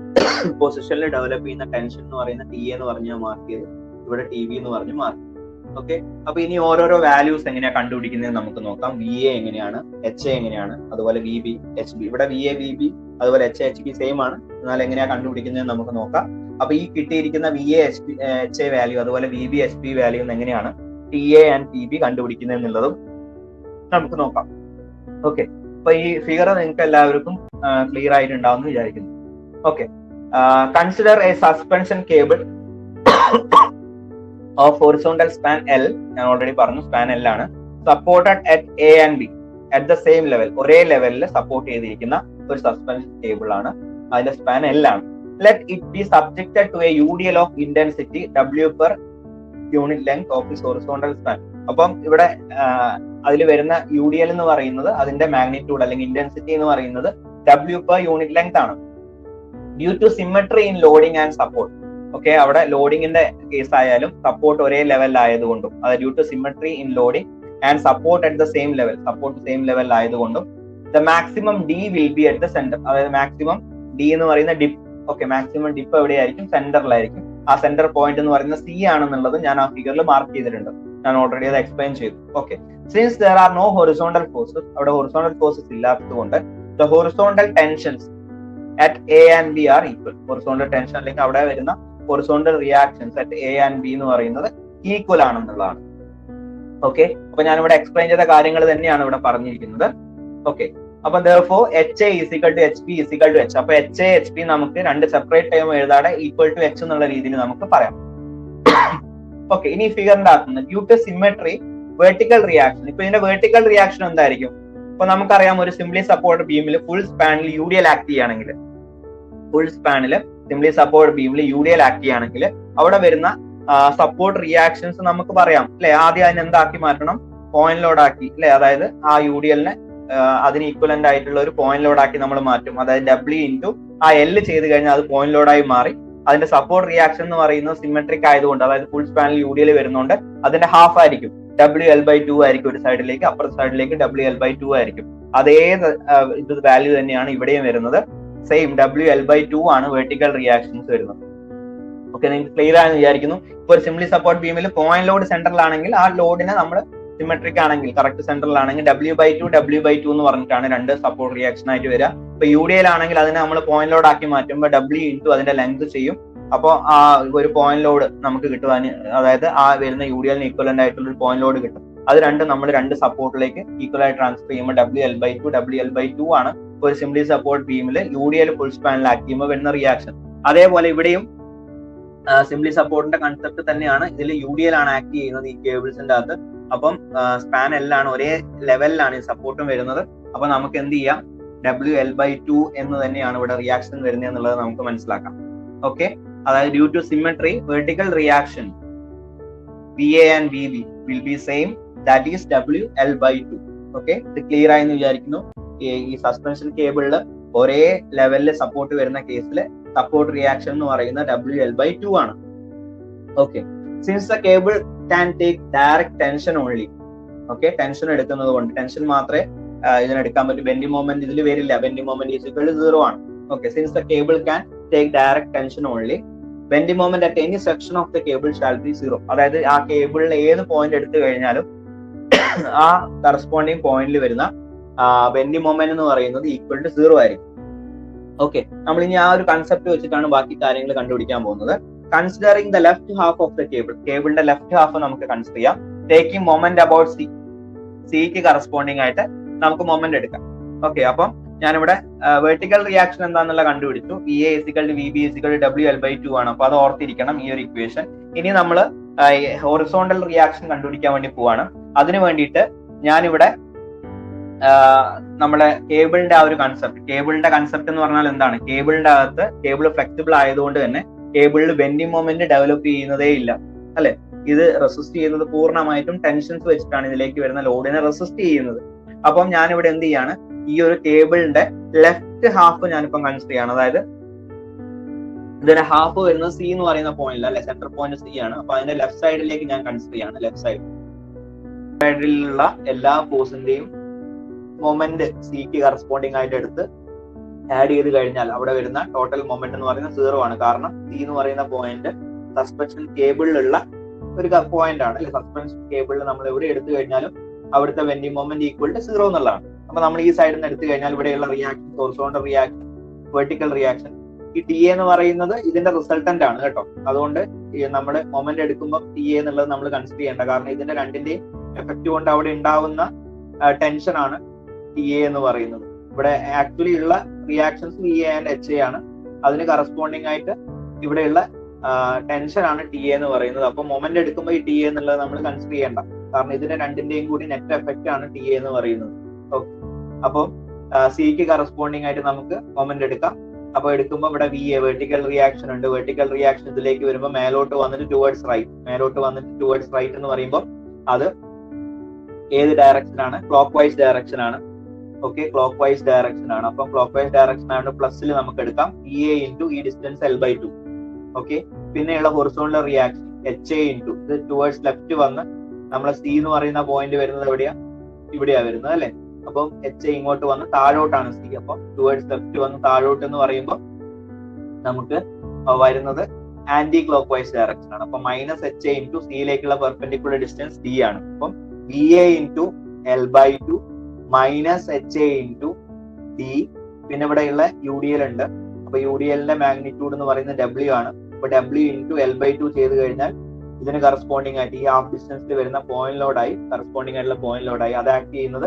പൊസിഷനിൽ ഡെവലപ്പ് ചെയ്യുന്ന ടെൻഷൻ എന്ന് പറയുന്ന ടി എന്ന് പറഞ്ഞാൽ മാർക്ക് ചെയ്ത് ഇവിടെ ടി വി എന്ന് പറഞ്ഞ് മാർക്ക് ഓക്കെ അപ്പൊ ഇനി ഓരോരോ വാല്യൂസ് എങ്ങനെയാ കണ്ടുപിടിക്കുന്നത് നമുക്ക് നോക്കാം വി എ എങ്ങനെയാണ് എച്ച് എ എങ്ങനെയാണ് അതുപോലെ വി ബി എച്ച് ബി ഇവിടെ വി എ വി ബി അതുപോലെ എച്ച് എച്ച് ബി സെയിം ആണ് എന്നാൽ എങ്ങനെയാ കണ്ടുപിടിക്കുന്നത് നമുക്ക് നോക്കാം അപ്പൊ ഈ കിട്ടിയിരിക്കുന്ന V A H B H A value അതുപോലെ V B H B value എങ്ങനെയാണ് T A and T B കണ്ടുപിടിക്കുന്നത് എന്നുള്ളതും നമുക്ക് നോക്കാം ഓക്കെ അപ്പൊ ഈ ഫിഗർ നിങ്ങൾക്ക് എല്ലാവർക്കും ക്ലിയർ ആയിട്ടുണ്ടാവും എന്ന് വിചാരിക്കുന്നു okay consider a suspension cable of horizontal span L ഞാൻ ഓൾറെഡി പറഞ്ഞു സ്പാൻ എൽ ആണ് supported at A and B at the same level ഒരേ ലെവലിൽ സപ്പോർട്ട് ചെയ്തിരിക്കുന്ന ഒരു സസ്പെൻഷൻ കേബിൾ ആണ് അതിന്റെ സ്പാൻ എൽ ആണ് let it be subjected to a U D L of intensity W per unit length of this horizontal span അപ്പം ഇവിടെ അതിൽ വരുന്ന യു ഡി എൽ എന്ന് പറയുന്നത് അതിന്റെ മാഗ്നിറ്റ്യൂഡ് അല്ലെങ്കിൽ ഇന്റൻസിറ്റി എന്ന് പറയുന്നത് ഡബ്ല്യു പെർ യൂണിറ്റ് ലെങ്ത് ആണ് due to symmetry in loading and support okay അവിടെ ലോഡിങ്ങിന്റെ കേസ് ആയാലും സപ്പോർട്ട് ഒരേ ലെവലിലായതുകൊണ്ടും അത് due to symmetry in loading and support at the same level support same level ആയതുകൊണ്ടും the maximum D will be at the centre അതായത് maximum D എന്ന് പറയുന്ന ഡിപ്പ് ഓക്കെ മാക്സിമം ഡിപ്പ് എവിടെയായിരിക്കും സെന്ററിലായിരിക്കും ആ സെന്റർ പോയിന്റ് എന്ന് പറയുന്ന സി ആണെന്നുള്ളത് ഞാൻ ആ ഫിഗറിൽ മാർക്ക് ചെയ്തിട്ടുണ്ട് ഞാൻ ഓൾറെഡി അത് എക്സ്പ്ലെയിൻ ചെയ്തു okay since there are no horizontal forces അവിടെ ഹൊറിസോണ്ടൽ ഫോഴ്സസ് ഇല്ലാത്തത് കൊണ്ട് the horizontal tensions at A and B are equal horizontal tension അല്ലെങ്കിൽ അവിടെ വരുന്ന horizontal reactions at A and B എന്ന് പറയുന്നത് ഈക്വൽ ആണെന്നുള്ളതാണ് ഓക്കെ അപ്പൊ ഞാൻ ഇവിടെ എക്സ്പ്ലെയിൻ ചെയ്ത കാര്യങ്ങൾ തന്നെയാണ് ഇവിടെ പറഞ്ഞിരിക്കുന്നത് ഓക്കെ അപ്പൊ though H A is equal to H P is equal to H അപ്പൊ എച്ച് എ എച്ച് പി നമുക്ക് രണ്ട് സെപ്പറേറ്റ് ടൈം എഴുതാതെ ഈക്വൽ ടു എച്ച് എന്നുള്ള രീതിയിൽ നമുക്ക് പറയാം ഓക്കെ ഇനി ഫിഗറിന്റെ അകത്തുനിന്ന് due to symmetry vertical reaction ഇപ്പൊ ഇതിന്റെ വെർട്ടിക്കൽ റിയാക്ഷൻ എന്തായിരിക്കും ഇപ്പൊ നമുക്കറിയാം ഒരു സിംപ്ലി സപ്പോർട്ട് ബീമിൽ ഫുൾ സ്പാനിൽ യു ഡി എൽ ആക്ട് ചെയ്യുകയാണെങ്കിൽ ഫുൾ സ്പാനിൽ സിംപ്ലി സപ്പോർട്ട് ബീമിൽ യു ഡി എൽ ആക്ട് ചെയ്യുകയാണെങ്കിൽ അവിടെ വരുന്ന സപ്പോർട്ട് റിയാക്ഷൻസ് നമുക്ക് പറയാം അല്ലെ ആദ്യം അതിന് എന്താക്കി മാറ്റണം പോയിന്റ് ലോഡ് ആക്കി അല്ലെ അതായത് ആ യു ഡി എല്ലിനെ അതിന് ഈക്വലന്റ് ആയിട്ടുള്ള ഒരു പോയിന്റ് ലോഡ് ആക്കി നമ്മൾ മാറ്റും അതായത് ഡബ്ല്യു ഇൻറ്റു ആ എൽ ചെയ്ത് കഴിഞ്ഞാൽ അത് പോയിന്റ് ലോഡായി മാറി അതിന്റെ സപ്പോർട്ട് റിയാക്ഷൻ എന്ന് പറയുന്നത് സിമെട്രിക് ആയതുകൊണ്ട് അതായത് ഫുൾ സ്പാനിൽ യു ഡി എൽ വരുന്നുണ്ട് അതിന്റെ ഹാഫ് ആയിരിക്കും ഡബ്ല്യു എൽ ബൈ ടു ആയിരിക്കും ഒരു സൈഡിലേക്ക് അപ്പുറത്തെ സൈഡിലേക്ക് ഡബ്ല്യു എൽ ബൈ ടു ആയിരിക്കും അതേ ഇത് വാല്യൂ തന്നെയാണ് ഇവിടെയും വരുന്നത് same W L by two ആണ് വെർട്ടിക്കൽ റിയാക്ഷൻസ് വരുന്നത് ഓക്കെ നിങ്ങൾക്ക് ക്ലിയർ ആണെന്ന് വിചാരിക്കുന്നു ഇപ്പൊ ഒരു സിംപ്ലി സപ്പോർട്ട് ബീമിൽ പോയിന്റ് ലോഡ് സെന്ററിലാണെങ്കിൽ ആ ലോഡിനെ നമ്മൾ സിമെട്രിക് ആണെങ്കിൽ കറക്റ്റ് സെന്ററിലാണെങ്കിൽ W by two W by two എന്ന് പറഞ്ഞിട്ടാണ് രണ്ട് സപ്പോർട്ട് റിയാക്ഷൻ ആയിട്ട് വരിക ഇപ്പൊ യു ഡി എൽ അതിനെ നമ്മൾ പോയിന്റ് ലോഡ് ആക്കി മാറ്റുമ്പോൾ ഡബ്ല്യു ഇൻറ്റു അതിന്റെ ലെങ്ത് ചെയ്യും അപ്പോൾ ആ ഒരു പോയിന്റ് ലോഡ് നമുക്ക് കിട്ടുവാൻ അതായത് ആ വരുന്ന യു ഡി എല്ലിന് ഈക്വലന്റ് ആയിട്ടുള്ള ഒരു പോയിന്റ് ലോഡ് കിട്ടും അത് രണ്ടും നമ്മൾ രണ്ട് സപ്പോർട്ടിലേക്ക് ഈക്വൽ ആയി ട്രാൻസ്ഫർ ചെയ്യുമ്പോൾ W L by two W L by two ആണ് ഒരു സിംപ്ലി സപ്പോർട്ട് ബീമിൽ യു ഡി എൽ ഫുൾ സ്പാനിലാക്കി ചെയ്യുമ്പോൾ വരുന്ന റിയാക്ഷൻ അതേപോലെ ഇവിടെയും സിംപ്ലി സപ്പോർട്ടിന്റെ കൺസെപ്റ്റ് തന്നെയാണ് ഇതിൽ യു ഡി എൽ ആണ് ആക്ട് ചെയ്യുന്നത് ഈ കേബിൾസിന്റെ അകത്ത് അപ്പം സ്പാൻ എല്ലാണ് ഒരേ ലെവലിലാണ് ഈ സപ്പോർട്ടും വരുന്നത് അപ്പൊ നമുക്ക് എന്ത് ചെയ്യാം ഡബ്ല്യു എൽ ബൈ ടു എന്ന് തന്നെയാണ് ഇവിടെ റിയാക്ഷൻ വരുന്നത് എന്നുള്ളത് നമുക്ക് മനസ്സിലാക്കാം ഓക്കെ അതായത് due to symmetry vertical reaction V A and V B will be same that is W L by two okay ഇത് ക്ലിയർ ആയി എന്ന് വിചാരിക്കുന്നു ഈ സസ്പെൻഷൻ കേബിളിൽ ഒരേ ലെവലിൽ സപ്പോർട്ട് വരുന്ന കേസിൽ സപ്പോർട്ട് റിയാക്ഷൻ എന്ന് പറയുന്നത് ഡബ്ല്യു എൽ ബൈ ടു ആണ് okay since the cable can take direct tension only okay tension എടുക്കുന്നത് കൊണ്ട് ടെൻഷൻ മാത്രമേ ഇതിനെടുക്കാൻ പറ്റൂ ബെൻഡി മൊമെന്റ് ഇതിൽ വരില്ല ബെൻഡി മൊമെന്റ് ഈസിക്വൽ സീറോ ആണ് okay since the cable can take direct tension only bending moment at any section of the cable shall be zero അതായത് ആ കേബിളിൽ ഏത് പോയിന്റ് എടുത്തു കഴിഞ്ഞാലും ആ കറസ്പോണ്ടിങ് പോയിന്റിൽ വരുന്ന ബെൻഡി മൊമെന്റ് എന്ന് പറയുന്നത് ഈക്വൽ ടു സീറോ ആയിരിക്കും ഓക്കെ നമ്മൾ ഇനി ആ ഒരു കൺസെപ്റ്റ് വെച്ചിട്ടാണ് ബാക്കി കാര്യങ്ങൾ കണ്ടുപിടിക്കാൻ പോകുന്നത് considering the left half of the cable കേബിളിന്റെ ലെഫ്റ്റ് ഹാഫ് നമുക്ക് കൺസിഡർ ചെയ്യാം ടേക്കിംഗ് മൊമെന്റ് അബൌട്ട് സി സിക്ക് കറസ്പോണ്ടിങ് ആയിട്ട് നമുക്ക് മൊമെന്റ് എടുക്കാം ഓക്കെ അപ്പം ഞാനിവിടെ വെർട്ടിക്കൽ റിയാക്ഷൻ എന്താണെന്നുള്ള കണ്ടുപിടിച്ചു V A is equal V B is equal W L by two ആണ് അപ്പൊ അത് ഓർത്തിരിക്കണം ഈ ഒരു ഇക്വേഷൻ ഇനി നമ്മൾ ഹൊറിസോണ്ടൽ റിയാക്ഷൻ കണ്ടുപിടിക്കാൻ വേണ്ടി പോവാണ് അതിനു വേണ്ടിയിട്ട് ഞാനിവിടെ നമ്മുടെ കേബിളിന്റെ ആ ഒരു കൺസെപ്റ്റ് കേബിളിന്റെ കൺസെപ്റ്റ് എന്ന് പറഞ്ഞാൽ എന്താണ് കേബിളിന്റെ അകത്ത് കേബിൾ ഫ്ലെക്സിബിൾ ആയതുകൊണ്ട് തന്നെ കേബിളിൽ ബെൻഡിങ് മൊമെന്റ് ഡെവലപ്പ് ചെയ്യുന്നതേ ഇല്ല അല്ലെ ഇത് റെസിസ്റ്റ് ചെയ്യുന്നത് പൂർണ്ണമായിട്ടും ടെൻഷൻസ് വെച്ചിട്ടാണ് ഇതിലേക്ക് വരുന്ന ലോഡിനെ റെസിസ്റ്റ് ചെയ്യുന്നത് അപ്പം ഞാനിവിടെ എന്ത് ചെയ്യാണ് ഈ ഒരു കേബിളിന്റെ ലെഫ്റ്റ് ഹാഫ് ഞാനിപ്പം കൺസിഡർ ചെയ്യാണ് അതായത് ഇതിന്റെ ഹാഫ് വരുന്നത് സി എന്ന് പറയുന്ന പോയിന്റ് അല്ലെ സെന്റർ പോയിന്റ് സി ആണ് അപ്പൊ അതിന്റെ ലെഫ്റ്റ് സൈഡിലേക്ക് ഞാൻ കൺസിഡർ ചെയ്യാണ് ലെഫ്റ്റ് സൈഡ് സൈഡിലുള്ള എല്ലാ ഫോഴ്സിന്റെയും മൊമെന്റ് സിക്ക് കറസ്പോണ്ടിങ് ആയിട്ട് എടുത്ത് ആഡ് ചെയ്ത് കഴിഞ്ഞാൽ അവിടെ വരുന്ന ടോട്ടൽ മൊമെന്റ് എന്ന് പറയുന്നത് സീറോ ആണ് കാരണം സി എന്ന് പറയുന്ന പോയിന്റ് സസ്പെൻഷൻ കേബിളിലുള്ള ഒരു പോയിന്റ് ആണ് അല്ലെ സസ്പെൻഷൻ കേബിളിൽ നമ്മൾ എവിടെ എടുത്തു കഴിഞ്ഞാലും അവിടുത്തെ വെന്റി മൊമെന്റ് ഈക്വൽ ടു സീറോ എന്നുള്ളതാണ് അപ്പൊ നമ്മൾ ഈ സൈഡിൽ നിന്ന് എടുത്തു കഴിഞ്ഞാൽ ഇവിടെയുള്ള reaction horizontal reaction vertical reaction ഈ ടി എന്ന് പറയുന്നത് ഇതിന്റെ റിസൾട്ടന്റ് ആണ് കേട്ടോ അതുകൊണ്ട് നമ്മൾ മൊമെന്റ് എടുക്കുമ്പോൾ ടി എന്നുള്ളത് നമ്മൾ കൺസിഡർ ചെയ്യേണ്ട കാരണം ഇതിന്റെ രണ്ടിന്റെയും എഫക്റ്റ് കൊണ്ട് അവിടെ ഉണ്ടാവുന്ന ടെൻഷൻ ആണ് ടി എ എന്ന് പറയുന്നത് ഇവിടെ ആക്ച്വലി ഉള്ള reactions V A and H A ആണ് അതിന് കറസ്പോണ്ടിങ് ആയിട്ട് ഇവിടെയുള്ള ടെൻഷൻ ആണ് ടി എ എന്ന് പറയുന്നത് അപ്പൊ മൊമെന്റ് എടുക്കുമ്പോൾ ഈ ടി എ എന്നുള്ളത് നമ്മൾ കൺസിഡർ ചെയ്യേണ്ട കാരണം ഇതിന്റെ രണ്ടിന്റെയും കൂടി നെറ്റ് എഫക്റ്റ് ആണ് ടി എ എന്ന് പറയുന്നത് ഓക്കെ അപ്പം സിക്ക് കറസ്പോണ്ടിങ് ആയിട്ട് നമുക്ക് മൊമെന്റ് എടുക്കാം അപ്പൊ എടുക്കുമ്പോൾ ഇവിടെ വി എ വെർട്ടിക്കൽ റിയാക്ഷൻ ഉണ്ട് വെർട്ടിക്കൽ റിയാക്ഷൻ ഇതിലേക്ക് വരുമ്പോൾ മേലോട്ട് വന്നിട്ട് ടുവേർഡ്സ് റൈറ്റ് മേലോട്ട് വന്നിട്ട് ടുവേർഡ്സ് റൈറ്റ് എന്ന് പറയുമ്പോൾ അത് ഏത് ഡയറക്ഷൻ ആണ് ക്ലോക്ക് വൈസ് ഡയറക്ഷൻ ആണ് ഓക്കെ ക്ലോക്ക് വൈസ് ഡയറക്ഷൻ ആണ് അപ്പം ക്ലോക്ക് വൈസ് ഡയറക്ഷൻ ആണ് പ്ലസിൽ നമുക്ക് എടുക്കാം ഇ എ ഇൻറ്റു ഈ distance L by two okay പിന്നെയുള്ള horizontal reaction H A into ഇത് ടുവേർഡ്സ് ലെഫ്റ്റ് വന്ന് നമ്മളെ സി എന്ന് പറയുന്ന പോയിന്റ് വരുന്നത് എവിടെയാ ഇവിടെയാ വരുന്നത് അല്ലെ അപ്പം എച്ച് എ ഇങ്ങോട്ട് വന്ന് താഴോട്ടാണ് സി അപ്പം ടുവേർഡ്സ് ലെഫ്റ്റ് വന്ന് താഴോട്ട് എന്ന് പറയുമ്പോൾ നമുക്ക് വരുന്നത് ആന്റി ക്ലോക്ക് വൈസ് ഡയറക്ഷൻ ആണ് അപ്പൊ മൈനസ് എച്ച് എ ഇൻറ്റു സിയിലേക്കുള്ള പെർപെൻഡിക്കുലർ ഡിസ്റ്റൻസ് ഡി ആണ് അപ്പം V A into L by two minus H A into D പിന്നെ ഇവിടെയുള്ള യു ഡി എൽ ഉണ്ട് അപ്പൊ യു ഡി എല്ലിന്റെ മാഗ്നിറ്റ്യൂഡ് എന്ന് പറയുന്നത് ഡബ്ല്യു ആണ് അപ്പൊ W into L by two ചെയ്ത് കഴിഞ്ഞാൽ ഇതിന് കറസ്പോണ്ടിങ് ആയിട്ട് ഈ ഹാഫ് ഡിസ്റ്റൻസിൽ വരുന്ന പോയിന്റ് ലോഡായി കറസ്പോണ്ടിങ് ആയിട്ടുള്ള പോയിന്റ് ലോഡായി അത് ആക്ട് ചെയ്യുന്നത്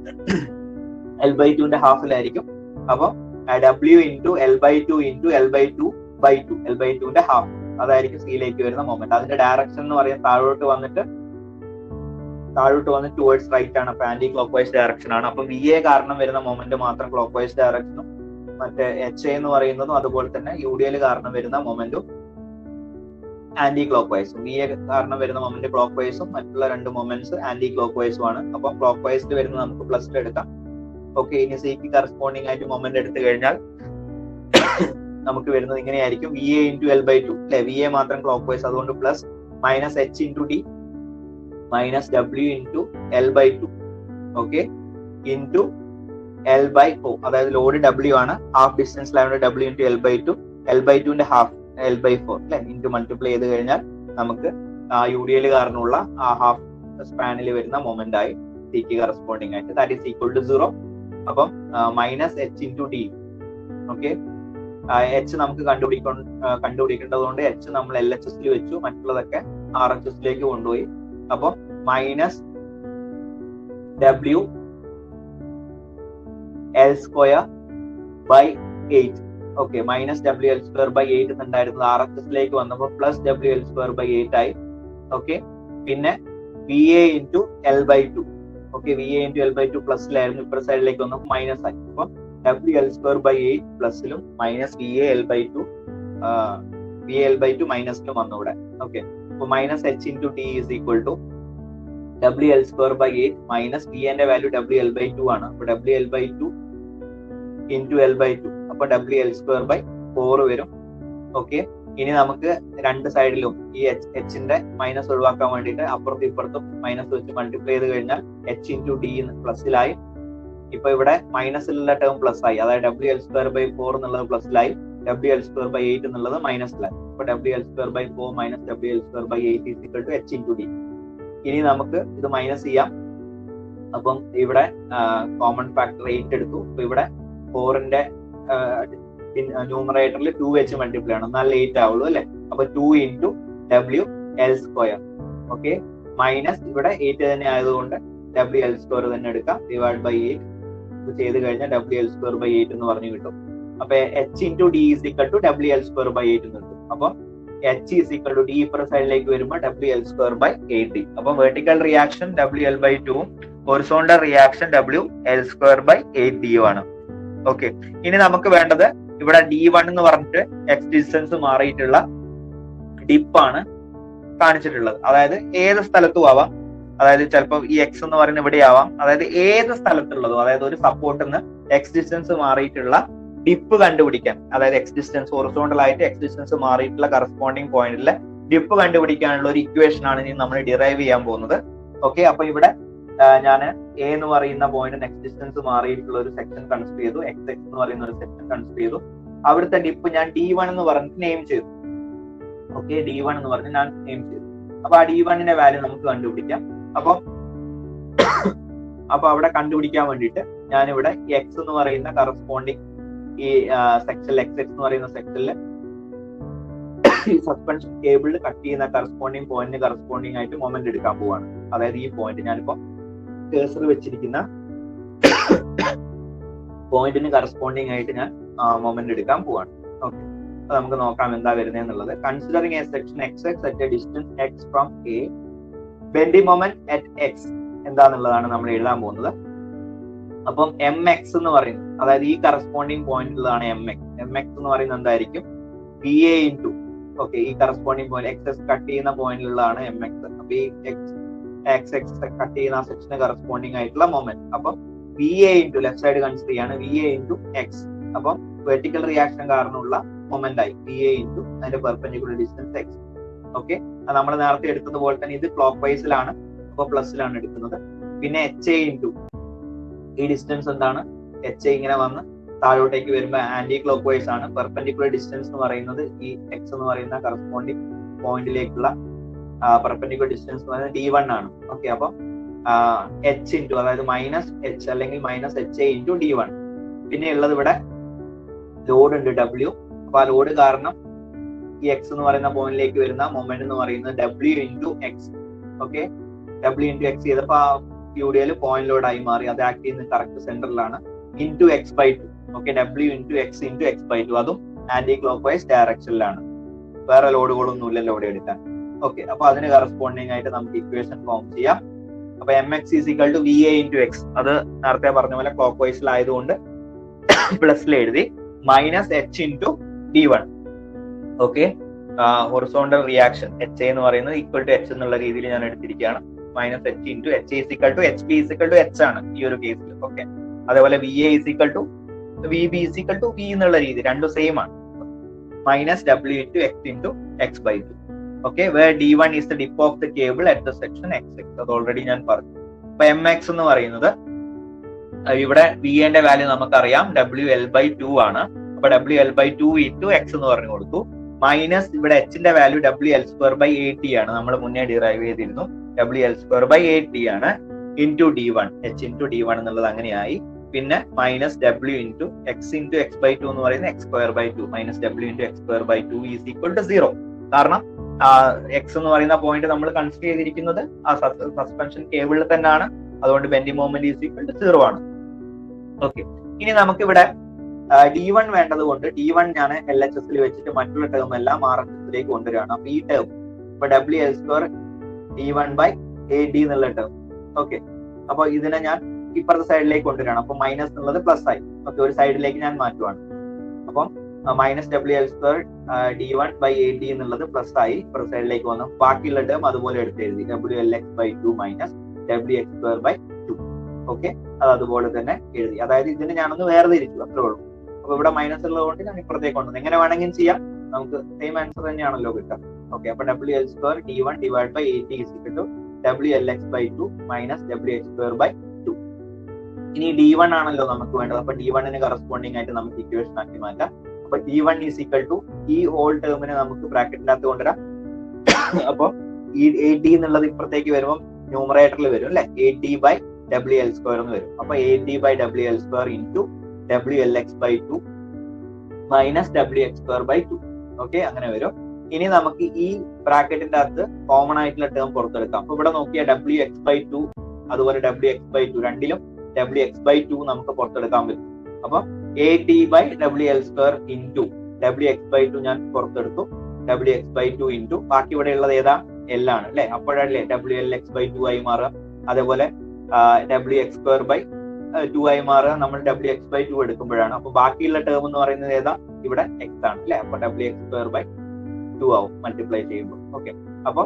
എൽ ബൈ ടുവിന്റെ ഹാഫിലായിരിക്കും അപ്പൊ W into L by two into L by two by two L by ടുവിന്റെ ഹാഫ് അതായിരിക്കും സിയിലേക്ക് വരുന്ന മൊമെന്റ് അതിന്റെ ഡയറക്ഷൻ എന്ന് പറയുന്നത് താഴോട്ട് വന്നിട്ട് താഴോട്ട് വന്ന് ടുവേർഡ്സ് റൈറ്റ് ആണ് അപ്പൊ ആന്റി ക്ലോക്ക് വൈസ് ഡയറക്ഷൻ ആണ് അപ്പൊ വി എ കാരണം വരുന്ന മൊമെന്റ് മാത്രം ക്ലോക്ക് വൈസ് ഡയറക്ഷനും മറ്റേ എച്ച് എ എന്ന് പറയുന്നതും അതുപോലെ തന്നെ യു ഡി എൽ കാരണം വരുന്ന മൊമെന്റും ആന്റി ക്ലോക്ക് വൈസും വി എ കാരണം വരുന്ന മൊമെന്റ് ക്ലോക്ക് വൈസും മറ്റുള്ള രണ്ട് മൊമെന്റ്സ് ആന്റി ക്ലോക്ക് വൈസും ആണ് അപ്പൊ ക്ലോക്ക് വൈസിൽ വരുന്നത് നമുക്ക് പ്ലസ് എടുക്കാം ഓക്കെ ഇനി സിക്ക് കറസ്പോണ്ടിങ് ആയിട്ട് മൊമെന്റ് എടുത്തു കഴിഞ്ഞാൽ നമുക്ക് വരുന്നത് ഇങ്ങനെയായിരിക്കും V A into L by two അല്ലെ വി എ മാത്രം ക്ലോക്ക് വൈസ് അതുകൊണ്ട് plus minus H into D minus W into L by two okay into L by four അതായത് ലോഡ് ഡബ്ല്യു ആണ് ഹാഫ് ഡിസ്റ്റൻസിലായതുകൊണ്ട് W into L by two L by ടുവിന്റെ half L by four അല്ലെ into multiply ചെയ്ത് കഴിഞ്ഞാൽ നമുക്ക് ആ U D L കാരണമുള്ള ആ ഹാഫ് സ്പാനിൽ വരുന്ന മൊമെന്റ് ആയി സിക്ക് കറസ്പോണ്ടിങ് ആയിട്ട് that is equal to zero അപ്പം minus H into D okay H നമുക്ക് കണ്ടുപിടിക്ക കണ്ടുപിടിക്കേണ്ടതുകൊണ്ട് എച്ച് നമ്മൾ എൽ എച്ച് എസിൽ വെച്ചു മറ്റുള്ളതൊക്കെ ആർ എച്ച് എസിലേക്ക് കൊണ്ടുപോയി അപ്പം minus W L square by eight okay minus W L square by eight എന്നുണ്ടായിരുന്നത് ആർ എച്ച് എസിലേക്ക് വന്നപ്പോൾ plus W L square by eight ആയി ഓക്കെ പിന്നെ V A into L by two okay V A into L by to പ്ലസിലായിരുന്നു ഇപ്പുറ സൈഡിലേക്ക് വന്നപ്പോൾ minus ആയി അപ്പൊ W L square by eight പ്ലസിലും minus V A L by two V L by two മൈനസിലും വന്നു ഇവിടെ ഓക്കെ അപ്പൊ minus H into T is equal to W L square by eight minus V എന്റെ value W L by two ആണ് അപ്പൊ W L by two into L by two അപ്പൊ W L square by four വരും okay ഇനി നമുക്ക് രണ്ട് സൈഡിലും ഈ എച്ച് എച്ചിന്റെ മൈനസ് ഒഴിവാക്കാൻ വേണ്ടിയിട്ട് അപ്പുറത്തും ഇപ്പുറത്തും മൈനസ് വെച്ച് മൾട്ടിപ്ലൈ ചെയ്ത് കഴിഞ്ഞാൽ എച്ച് ഇൻറ്റു ഡി പ്ലസിലായി ഇപ്പൊ ഇവിടെ മൈനസിലുള്ള ടേം പ്ലസ് ആയി അതായത് W L square by four എന്നുള്ളത് പ്ലസിലായി W L square by eight എന്നുള്ളത് മൈനസിലായി അപ്പൊ W L square by four minus W L square by eight is equal to H into D ഇനി നമുക്ക് ഇത് മൈനസ് ചെയ്യാം അപ്പം ഇവിടെ കോമൺ ഫാക്ടർ എയ്റ്റ് എടുത്തു അപ്പൊ ഇവിടെ ഫോറിന്റെ ന്യൂമറേറ്ററിൽ ടു വെച്ച് മൾട്ടിപ്ലൈ ആണ് എന്നാൽ എയ്റ്റ് ആവുള്ളൂ അല്ലെ അപ്പൊ two into W L square okay minus ഇവിടെ എയ്റ്റ് തന്നെ ആയതുകൊണ്ട് ഡബ്ല്യു എൽ സ്ക്വയർ തന്നെ എടുക്കാം ഡിവൈഡ് ബൈ എയ്റ്റ് ഇത് ചെയ്ത് കഴിഞ്ഞാൽ W L square by eight എന്ന് പറഞ്ഞു കിട്ടും അപ്പൊ H into D is equal to W L square by eight എന്ന് കിട്ടും അപ്പൊ H is equal to D ഇപ്പുറ സൈഡിലേക്ക് വരുമ്പോൾ W L square by eight D അപ്പൊ vertical reaction W L by ടുവും horizontal reaction W L square by eight ഡിയും ആണ് ഓക്കെ ഇനി നമുക്ക് വേണ്ടത് ഇവിടെ ഡി വൺ എന്ന് പറഞ്ഞിട്ട് എക്സ് ഡിസ്റ്റൻസ് മാറിയിട്ടുള്ള ഡിപ്പാണ് കാണിച്ചിട്ടുള്ളത് അതായത് ഏത് സ്ഥലത്തും ആവാം അതായത് ചിലപ്പോൾ ഈ എക്സ് എന്ന് പറയുന്നത് ഇവിടെ ആവാം അതായത് ഏത് സ്ഥലത്തുള്ളതും അതായത് ഒരു സപ്പോർട്ടിൽ നിന്ന് എക്സ് ഡിസ്റ്റൻസ് മാറിയിട്ടുള്ള ഡിപ്പ് കണ്ടുപിടിക്കാൻ അതായത് എക്സ് ഡിസ്റ്റൻസ് ഹൊറിസോണ്ടൽ ആയിട്ട് എക്സ് ഡിസ്റ്റൻസ് മാറിയിട്ടുള്ള കറസ്പോണ്ടിങ് പോയിന്റിലെ ഡിപ്പ് കണ്ടുപിടിക്കാനുള്ള ഒരു ഇക്വേഷൻ ആണ് ഇനി നമ്മൾ ഡിറൈവ് ചെയ്യാൻ പോകുന്നത് ഓക്കെ അപ്പൊ ഇവിടെ ഞാൻ എ എന്ന് പറയുന്ന പോയിന്റ് നെക്സ്റ്റ് ഡിസ്റ്റൻസ് മാറിയിട്ടുള്ള ഒരു സെക്ഷൻ കൺസിഡർ ചെയ്തു എക്സ് എക്സ് എന്ന് പറയുന്ന ഒരു സെക്ഷൻ കൺസിഡർ ചെയ്തു അവിടുത്തെ ഡിപ്പ് ഞാൻ ഡി വൺ എന്ന് പറഞ്ഞിട്ട് നെയിം ചെയ്തു ഓക്കെ ഡി വൺ എന്ന് പറഞ്ഞ് ഞാൻ നെയിം ചെയ്തു അപ്പൊ ആ ഡി വണ്ണിന്റെ വാല്യൂ നമുക്ക് കണ്ടുപിടിക്കാം അപ്പൊ അപ്പൊ അവിടെ കണ്ടുപിടിക്കാൻ വേണ്ടിയിട്ട് ഞാനിവിടെ എക്സ് എന്ന് പറയുന്ന കറസ്പോണ്ടിങ് ഈ സെക്ഷനിൽ എക്സ് എക്സ് എന്ന് പറയുന്ന സെക്ഷനിൽ ഈ സസ്പെൻഷൻ കേബിളിൽ കട്ട് ചെയ്യുന്ന കറസ്പോണ്ടിങ് പോയിന്റിന് കറസ്പോണ്ടിങ് ആയിട്ട് മൊമെന്റ് എടുക്കാൻ പോവാണ് അതായത് ഈ പോയിന്റ് ഞാനിപ്പോ കേസർ വെച്ചിരിക്കുന്ന പോയിന്റിന് കറസ്പോണ്ടിങ് ആയിട്ട് ഞാൻ മൊമെന്റ് എടുക്കാൻ പോവാണ് ഓക്കെ അപ്പൊ നമുക്ക് നോക്കാം എന്താ വരുന്നത് എന്നുള്ളത് considering a section X X at a distance X from A bending moment at X എന്താന്നുള്ളതാണ് നമ്മൾ എഴുതാൻ പോകുന്നത് അപ്പം എം എക്സ് എന്ന് പറയുന്നത് അതായത് ഈ കറസ്പോണ്ടിങ് പോയിന്റിലാണ് എം എക്സ് എം എക്സ് എന്ന് പറയുന്നത് എന്തായിരിക്കും ബി എ ഇൻറ്റു ഓക്കെ ഈ corresponding point X X cut ചെയ്യുന്ന പോയിന്റിലുള്ളതാണ് എം എക്സ് അപ്പൊ ഈ എക്സ് എക്സ് എക്സ് കട്ട് ചെയ്യുന്ന ആ സെക്ഷന് കറസ്പോണ്ടിങ് ആയിട്ടുള്ള മൊമെന്റ് അപ്പം V A into left side consider ചെയ്യാണ് വി എ ഇൻറ്റു എക്സ് അപ്പം വെർട്ടിക്കൽ റിയാക്ഷൻ കാരണമുള്ള മൊമെന്റ് ആയി വി എ ഇൻറ്റു അതിന്റെ പെർപെൻഡിക്കുലർ ഡിസ്റ്റൻസ് എക്സ് ഓക്കെ നമ്മൾ നേരത്തെ എടുത്തതുപോലെ തന്നെ ഇത് ക്ലോക്ക് വൈസിലാണ് അപ്പൊ പ്ലസിലാണ് എടുക്കുന്നത് പിന്നെ എച്ച് എ ഇൻറ്റു ഈ ഡിസ്റ്റൻസ് എന്താണ് എച്ച് എ ഇങ്ങനെ വന്ന് താഴോട്ടേക്ക് വരുമ്പോൾ ആന്റി ക്ലോക്ക് വൈസ് ആണ് പെർപെൻഡിക്കുലർ ഡിസ്റ്റൻസ് എന്ന് പറയുന്നത് ഈ എക്സ് എന്ന് പറയുന്ന കറസ്പോണ്ടിങ് പോയിന്റിലേക്കുള്ള പെർപെൻഡിക്കുലർ ഡിസ്റ്റൻസ് എന്ന് പറയുന്നത് ഡി വൺ ആണ് ഓക്കെ അപ്പം എച്ച് ഇൻറ്റു അതായത് മൈനസ് എച്ച് അല്ലെങ്കിൽ minus H A into D one പിന്നെ ഉള്ളത് ഇവിടെ ലോഡ് ഉണ്ട് ഡബ്ല്യു അപ്പൊ ആ ലോഡ് കാരണം ഈ എക്സ് എന്ന് പറയുന്ന പോയിന്റിലേക്ക് വരുന്ന മൊമെന്റ് എന്ന് പറയുന്നത് W into X okay W into X ചെയ്തപ്പോ ആ യൂഡിയയിൽ പോയിന്റ് ലോഡ് ആയി മാറി അത് ആക്ട് ചെയ്യുന്ന കറക്റ്റ് സെന്ററിലാണ് into X by two okay W into X into X by two അതും ആന്റി ക്ലോക്ക് വൈസ് ഡയറക്ഷനിലാണ് വേറെ ലോഡുകളൊന്നും ഇല്ലല്ലോ ഇവിടെ എടുക്കാൻ ഓക്കെ അപ്പൊ അതിന് കറസ്പോണ്ടിങ് ആയിട്ട് നമുക്ക് ഇക്വേഷൻ ഫോം ചെയ്യാം അപ്പൊ M X is equal to V A into X അത് നേരത്തെ പറഞ്ഞ പോലെ ക്ലോക്ക് വൈസിലായതുകൊണ്ട് പ്ലസിൽ എഴുതി minus H into D one okay horizontal reaction H എന്ന് പറയുന്നത് ഈക്വൽ ടു എച്ച് എന്നുള്ള രീതിയിൽ ഞാൻ എടുത്തിരിക്കുകയാണ് minus H into H is equal to H B is equal to H ആണ് ഈ ഒരു കേസിൽ ഓക്കെ അതേപോലെ V A is equal to V B is equal to V എന്നുള്ള രീതി രണ്ടും സെയിം ആണ് minus W into X into X by two okay where D one is the dip of the cable at the section X X അത് already ഞാൻ പറഞ്ഞു അപ്പൊ M X എന്ന് പറയുന്നത് ഇവിടെ വി എന്റെ വാല്യൂ നമുക്കറിയാം ഡബ്ല്യു എൽ ബൈ ടു ആണ് അപ്പൊ W L by two into X എന്ന് പറഞ്ഞു കൊടുത്തു മൈനസ് ഇവിടെ എച്ചിന്റെ value W L square by eight T ആണ് നമ്മൾ മുന്നേ ഡിറൈവ് ചെയ്തിരുന്നു W L square by eight T ആണ് into D one H into D one എന്നുള്ളത് അങ്ങനെയായി പിന്നെ minus W into X into X by two എന്ന് പറയുന്നത് X square by two minus W into X square by two is equal to zero കാരണം X എന്ന് പറയുന്ന point നമ്മൾ consider ചെയ്തിരിക്കുന്നത് ആ സസ്പെൻഷൻ കേബിളിൽ തന്നെയാണ് അതുകൊണ്ട് bending movement is equal to zero ആണ് ഓക്കെ ഇനി നമുക്കിവിടെ ഡി വൺ വേണ്ടത് കൊണ്ട് ഡി വൺ ഞാൻ എൽ എച്ച് എസിൽ വെച്ചിട്ട് മറ്റുള്ള ടേം എല്ലാം ആർ എച്ച് എസിലേക്ക് കൊണ്ടുവരികയാണ് അപ്പൊ ഈ ടേം ഇപ്പൊ W L square D one by A D എന്നുള്ള ടേം ഓക്കെ അപ്പൊ ഇതിനെ ഞാൻ ഇപ്പുറത്തെ സൈഡിലേക്ക് കൊണ്ടുവരികയാണ് അപ്പൊ മൈനസ് എന്നുള്ളത് പ്ലസ് ആയി ഓക്കെ ഒരു സൈഡിലേക്ക് ഞാൻ മാറ്റുവാണ് അപ്പം minus W L square D one by A D എന്നുള്ളത് പ്ലസ് ആയി ഇപ്പുറത്തെ സൈഡിലേക്ക് വന്നു ബാക്കിയുള്ള ടേം അതുപോലെ എടുത്ത് എഴുതി W L X by two minus W X square by two okay അത് അതുപോലെ തന്നെ എഴുതി അതായത് ഇതിനെ ഞാനൊന്ന് വേർതിരിച്ചു അത്രേ ഉള്ളൂ അപ്പൊ ഇവിടെ മൈനസ് ഉള്ളതുകൊണ്ട് ഞാൻ ഇപ്പുറത്തേക്ക് കൊണ്ടുവന്നു എങ്ങനെ വേണമെങ്കിലും ചെയ്യാം നമുക്ക് സെയിം ആൻസർ തന്നെയാണല്ലോ കിട്ടുക ഓക്കെ അപ്പൊ W L square D one divide by eight D is equal to W L X by two minus W X square by two ഇനി ഡി വൺ ആണല്ലോ നമുക്ക് വേണ്ടത് അപ്പൊ ഡി വണ്ണിന് കറസ്പോണ്ടിങ് ആയിട്ട് നമുക്ക് ഇക്വേഷൻ ആക്കി മാറ്റാം അപ്പൊ D one is equal to ഈ ഹോൾ ടേമിനെ നമുക്ക് ബ്രാക്കറ്റിനകത്ത് കൊണ്ടുവരാം അപ്പൊ ഈ എ ഡി എന്നുള്ളത് ഇപ്പുറത്തേക്ക് വരുമ്പോൾ ന്യൂമറേറ്ററിൽ വരും അല്ലെ A D by W L square എന്ന് വരും അപ്പൊ A D by W L square into W L X by two minus W X square by two okay അങ്ങനെ വരും ഇനി നമുക്ക് ഈ ബ്രാക്കറ്റിന്റെ അകത്ത് കോമൺ ആയിട്ടുള്ള ടേം പുറത്തെടുക്കാം അപ്പൊ ഇവിടെ നോക്കിയാൽ ഡബ്ല്യു എക്സ് ബൈ ടു അതുപോലെ ഡബ്ല്യു എക്സ് ബൈ ടു രണ്ടിലും ഡബ്ല്യു എക്സ് ബൈ ടു നമുക്ക് പുറത്തെടുക്കാൻ പറ്റും അപ്പൊ A T by W L square into W X by two ഞാൻ പുറത്തെടുത്തു W X by two into ബാക്കി ഇവിടെ ഉള്ളത് ഏതാ എൽ ആണ് അല്ലെ അപ്പോഴല്ലേ W L X by two ആയി മാറുക അതേപോലെ W X square by two ആയി മാറുക നമ്മൾ ഡബ്ല്യു എക്സ് ബൈ ടു എടുക്കുമ്പോഴാണ് അപ്പൊ ബാക്കിയുള്ള ടേം എന്ന് പറയുന്നത് ഏതാ ഇവിടെ എക്സ് ആണ് അല്ലെ അപ്പൊ W X square by two ആവും മൾട്ടിപ്ലൈ ചെയ്യുമ്പോൾ ഓക്കെ അപ്പൊ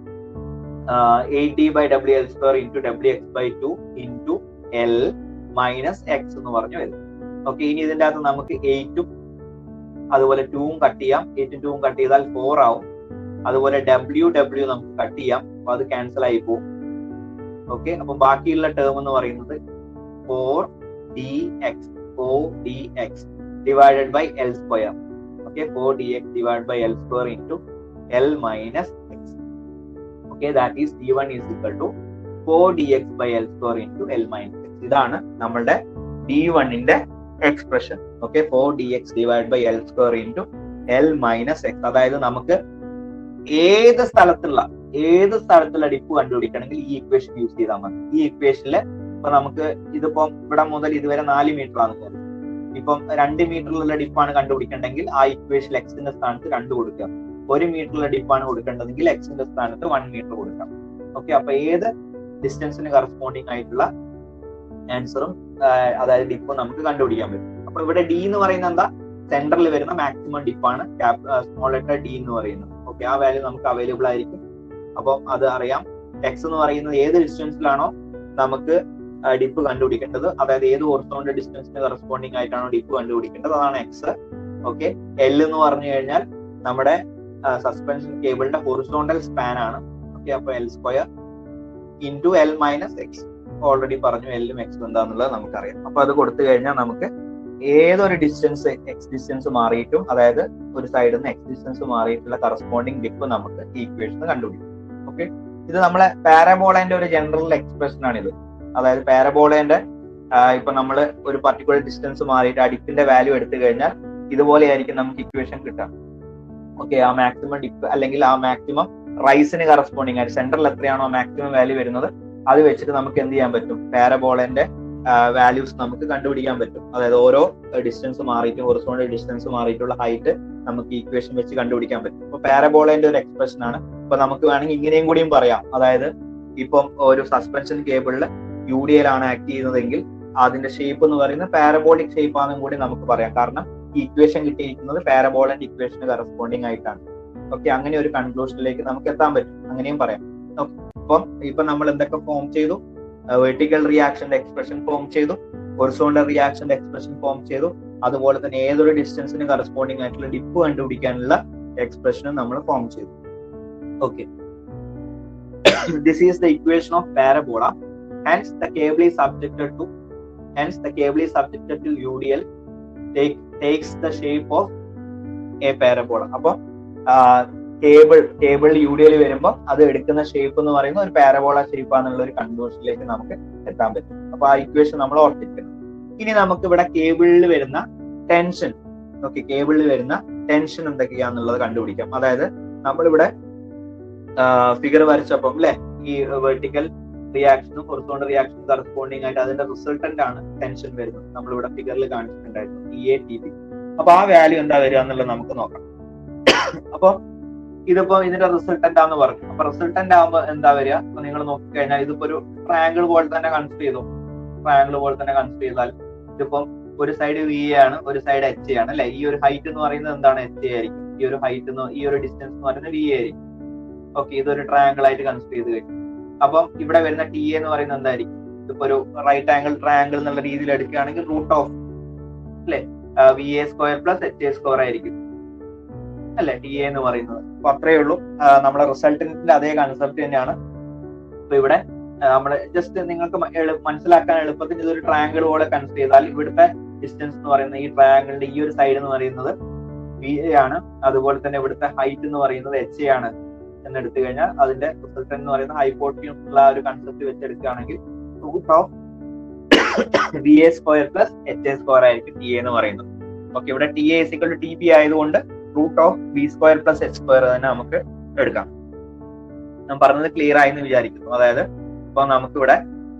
eight D by W L square into W X by two into L minus X എന്ന് പറഞ്ഞു വരും ഓക്കെ ഇനി ഇതിന്റെ അകത്ത് നമുക്ക് എയ്റ്റും അതുപോലെ ടൂവും കട്ട് ചെയ്യാം എയ്റ്റും ടൂവും കട്ട് ചെയ്താൽ ഫോർ ആവും അതുപോലെ ഡബ്ല്യു ഡബ്ല്യു നമുക്ക് കട്ട് ചെയ്യാം അപ്പൊ അത് ക്യാൻസൽ ആയി പോകും ഓക്കെ അപ്പൊ ബാക്കിയുള്ള ടേം എന്ന് പറയുന്നത് four D X four D X divided by L square okay four D X divide by L square into L minus X okay that is D one is equal to four D X by L square into L minus X ഇതാണ് നമ്മളുടെ D വണ്ണിന്റെ expression okay four D X divide by L square into L minus X അതായത് നമുക്ക് ഏത് സ്ഥലത്തുള്ള ഏത് സ്ഥലത്തുള്ള dip കണ്ടുപിടിക്കണമെങ്കിൽ ഈ ഇക്വേഷൻ യൂസ് ചെയ്താൽ മതി ഈ ഇക്വേഷനിൽ ഇപ്പൊ നമുക്ക് ഇതിപ്പം ഇവിടെ മുതൽ ഇതുവരെ നാല് മീറ്റർ ആണ് കരുതുന്നത് ഇപ്പം രണ്ട് മീറ്ററിലുള്ള ഡിപ്പാണ് കണ്ടുപിടിക്കേണ്ടെങ്കിൽ ആ ഇക്വേഷൻ എക്സിന്റെ സ്ഥാനത്ത് രണ്ട് കൊടുക്കുക ഒരു മീറ്ററിലുള്ള ഡിപ്പാണ് കൊടുക്കേണ്ടതെങ്കിൽ എക്സിന്റെ സ്ഥാനത്ത് വൺ മീറ്റർ കൊടുക്കാം ഓക്കെ അപ്പൊ ഏത് ഡിസ്റ്റൻസിന് കറസ്പോണ്ടിങ് ആയിട്ടുള്ള ആൻസറും അതായത് ഡിപ്പും നമുക്ക് കണ്ടുപിടിക്കാൻ പറ്റും അപ്പൊ ഇവിടെ ഡി എന്ന് പറയുന്നത് എന്താ സെന്ററിൽ വരുന്ന മാക്സിമം ഡിപ്പാണ് സ്മോൾ ലെറ്റർ ഡി എന്ന് പറയുന്നത് ഓക്കെ ആ വാല്യൂ നമുക്ക് അവൈലബിൾ ആയിരിക്കും അപ്പം അത് അറിയാം എക്സ് എന്ന് പറയുന്നത് ഏത് ഡിസ്റ്റൻസിലാണോ നമുക്ക് ഡിപ്പ് കണ്ടുപിടിക്കേണ്ടത് അതായത് ഏത് ഹോർസോണിന്റെ ഡിസ്റ്റൻസിന് കറസ്പോണ്ടിങ് ആയിട്ടാണോ ഡിപ്പ് കണ്ടുപിടിക്കേണ്ടത് അതാണ് എക്സ് ഓക്കെ എൽ എന്ന് പറഞ്ഞു കഴിഞ്ഞാൽ നമ്മുടെ സസ്പെൻഷൻ കേബിളിന്റെ ഹൊറിസോണ്ടൽ സ്പാൻ ആണ് ഓക്കെ അപ്പൊ L square into L minus X already പറഞ്ഞു എല്ലും എക്സും എന്താന്നുള്ളത് നമുക്കറിയാം അപ്പൊ അത് കൊടുത്തു കഴിഞ്ഞാൽ നമുക്ക് ഏതൊരു ഡിസ്റ്റൻസ് എക്സ് ഡിസ്റ്റൻസ് മാറിയിട്ടും അതായത് ഒരു സൈഡിൽ നിന്ന് എക്സ് ഡിസ്റ്റൻസ് മാറിയിട്ടുള്ള കറസ്പോണ്ടിങ് ഡിപ്പ് നമുക്ക് ഈ ഇക്വേഷൻ കണ്ടുപിടിക്കും ഓക്കെ ഇത് നമ്മളെ പാരബോളേന്റെ ഒരു ജനറൽ എക്സ്പ്രഷൻ ആണ് ഇത് അതായത് പാരബോളേന്റെ ഇപ്പൊ നമ്മൾ ഒരു പർട്ടിക്കുലർ ഡിസ്റ്റൻസ് മാറിയിട്ട് ആ ഡിപ്പിന്റെ വാല്യൂ എടുത്തു കഴിഞ്ഞാൽ ഇതുപോലെയായിരിക്കും നമുക്ക് ഇക്വേഷൻ കിട്ടുക ഓക്കെ ആ മാക്സിമം ഡിപ്പ് അല്ലെങ്കിൽ ആ മാക്സിമം റൈസിന് കറസ്പോണ്ടിങ് ആയിട്ട് സെന്ററിൽ എത്രയാണോ മാക്സിമം വാല്യൂ വരുന്നത് അത് വെച്ചിട്ട് നമുക്ക് എന്ത് ചെയ്യാൻ പറ്റും പാരബോളന്റെ വാല്യൂസ് നമുക്ക് കണ്ടുപിടിക്കാൻ പറ്റും അതായത് ഓരോ ഡിസ്റ്റൻസ് മാറിയിട്ട് ഹൊറിസോണ്ടൽ ഡിസ്റ്റൻസ് മാറിയിട്ടുള്ള ഹൈറ്റ് നമുക്ക് ഇക്വേഷൻ വെച്ച് കണ്ടുപിടിക്കാൻ പറ്റും അപ്പൊ പാരബോളന്റെ ഒരു എക്സ്പ്രഷൻ ആണ് ഇപ്പൊ നമുക്ക് വേണമെങ്കിൽ ഇങ്ങനെയും കൂടിയും പറയാം അതായത് ഇപ്പം ഒരു സസ്പെൻഷൻ കേബിളിൽ യു ഡി എൽ ആണ് ആക്ട് ചെയ്യുന്നതെങ്കിൽ അതിന്റെ ഷേപ്പ് എന്ന് പറയുന്നത് പാരബോളിക് ഷേപ്പ് ആണെന്നും കൂടി നമുക്ക് പറയാം കാരണം ഈ ഇക്വേഷൻ കിട്ടിയിരിക്കുന്നത് പാരബോളന്റെ ഇക്വേഷന് കറസ്പോണ്ടിങ് ആയിട്ടാണ് ഓക്കെ അങ്ങനെ ഒരു കൺക്ലൂഷനിലേക്ക് നമുക്ക് എത്താൻ പറ്റും അങ്ങനെയും പറയാം ഓക്കെ അപ്പം ഇപ്പൊ നമ്മൾ എന്തൊക്കെ ഫോം ചെയ്തു വെർട്ടിക്കൽ റിയാക്ഷന്റെ എക്സ്പ്രഷൻ ഫോം ചെയ്തു ഹൊറിസോണ്ടൽ റിയാക്ഷന്റെ എക്സ്പ്രഷൻ ഫോം ചെയ്തു അതുപോലെ തന്നെ ഏതൊരു ഡിസ്റ്റൻസിന് കറസ്പോണ്ടിങ് ആയിട്ടുള്ള ഡിപ്പ് കണ്ടുപിടിക്കാനുള്ള എക്സ്പ്രഷനും നമ്മൾ ഫോം ചെയ്തു okay this is the equation of parabola hence the cable is subjected to hence the cable is subjected to UDL take, takes the shape of a parabola അപ്പൊ cable cable U D L വരുമ്പോൾ അത് എടുക്കുന്ന shape എന്ന് പറയുന്ന ഒരു parabola shape ആണെന്നുള്ള ഒരു കൺക്ലൂഷനിലേക്ക് നമുക്ക് എത്താൻ പറ്റും അപ്പൊ ആ ഇക്വേഷൻ നമ്മൾ ഓർത്തിരിക്കണം ഇനി നമുക്ക് ഇവിടെ കേബിളിൽ വരുന്ന ടെൻഷൻ ഓക്കെ കേബിളിൽ വരുന്ന ടെൻഷൻ എന്തൊക്കെയാന്നുള്ളത് കണ്ടുപിടിക്കാം അതായത് നമ്മളിവിടെ ഫിഗർ വരച്ചപ്പം അല്ലെ ഈ വെർട്ടിക്കൽ റിയാക്ഷനും ഹൊറിസോണ്ടൽ റിയാക്ഷനും കറസ്പോണ്ടിങ് ആയിട്ട് അതിന്റെ റിസൾട്ടന്റ് ആണ് ടെൻഷൻ വരുന്നത് നമ്മളിവിടെ ഫിഗറിൽ കാണിച്ചിട്ടുണ്ടായിരുന്നു ടി എ ടി ബി അപ്പൊ ആ വാല്യൂ എന്താ വരിക എന്നുള്ളത് നമുക്ക് നോക്കാം അപ്പൊ ഇതിപ്പോ ഇതിന്റെ റിസൾട്ടന്റ് ആന്ന് പറഞ്ഞു അപ്പൊ റിസൾട്ടന്റ് ആകുമ്പോ എന്താ വരിക അപ്പൊ നിങ്ങൾ നോക്കിക്കഴിഞ്ഞാൽ ഇതിപ്പോ ഒരു ട്രയാങ്കിൾ പോലെ തന്നെ കൺസിഡർ ചെയ്തു ട്രയാങ്കിൾ പോലെ തന്നെ കൺസിഡർ ചെയ്താൽ ഇതിപ്പം ഒരു സൈഡ് വി എ ആണ് ഒരു സൈഡ് എച്ച് എ ആണ് അല്ലെ ഈ ഒരു ഹൈറ്റ് എന്ന് പറയുന്നത് എന്താണ് എച്ച് എ ആയിരിക്കും ഈ ഒരു ഹൈറ്റ് ഈ ഒരു ഡിസ്റ്റൻസ് എന്ന് പറയുന്നത് വി എ ആയിരിക്കും ഓക്കെ ഇതൊരു ട്രയാങ്കിൾ ആയിട്ട് കൺസിഡർ ചെയ്ത് കഴിഞ്ഞു അപ്പം ഇവിടെ വരുന്ന ടി എന്ന് പറയുന്നത് എന്തായിരിക്കും ഇതിപ്പോ ഒരു റൈറ്റ് ആംഗിൾ ട്രയാങ്കിൾ എന്നുള്ള രീതിയിൽ എടുക്കുകയാണെങ്കിൽ റൂട്ട് ഓഫ് അല്ലെ V A square plus H A square ആയിരിക്കും അല്ലെ ടി എന്ന് പറയുന്നത് അപ്പൊ അത്രയേ ഉള്ളൂ നമ്മുടെ റിസൾട്ടിന്റെ അതേ കൺസെപ്റ്റ് തന്നെയാണ് ഇപ്പൊ ഇവിടെ നമ്മൾ ജസ്റ്റ് നിങ്ങൾക്ക് മനസ്സിലാക്കാൻ എളുപ്പത്തിന് ഇതൊരു ട്രയാങ്കിൾ പോലെ കൺസിഡർ ചെയ്താൽ ഇവിടുത്തെ ഡിസ്റ്റൻസ് എന്ന് പറയുന്നത് ഈ ട്രയാങ്കിളിന്റെ ഈ ഒരു സൈഡ് എന്ന് പറയുന്നത് വി എ ആണ് അതുപോലെ തന്നെ ഇവിടുത്തെ ഹൈറ്റ് എന്ന് പറയുന്നത് എച്ച് എ ആണ് എന്ന് എടുത്തു കഴിഞ്ഞാൽ അതിന്റെ റിസൾട്ട് എന്ന് പറയുന്നത് ഹൈപ്പോട്ടിയും ഉള്ള ഒരു കൺസെപ്റ്റ് വെച്ചെടുക്കുകയാണെങ്കിൽ root of V A square plus H A square ആയിരിക്കും ടി എന്ന് പറയുന്നത് ഓക്കെ ഇവിടെ T A is equal T B ആയതുകൊണ്ട് root of V square plus H square തന്നെ നമുക്ക് എടുക്കാം ഞാൻ പറഞ്ഞത് ക്ലിയർ ആയി എന്ന് വിചാരിക്കുന്നു അതായത് ഇപ്പൊ നമുക്കിവിടെ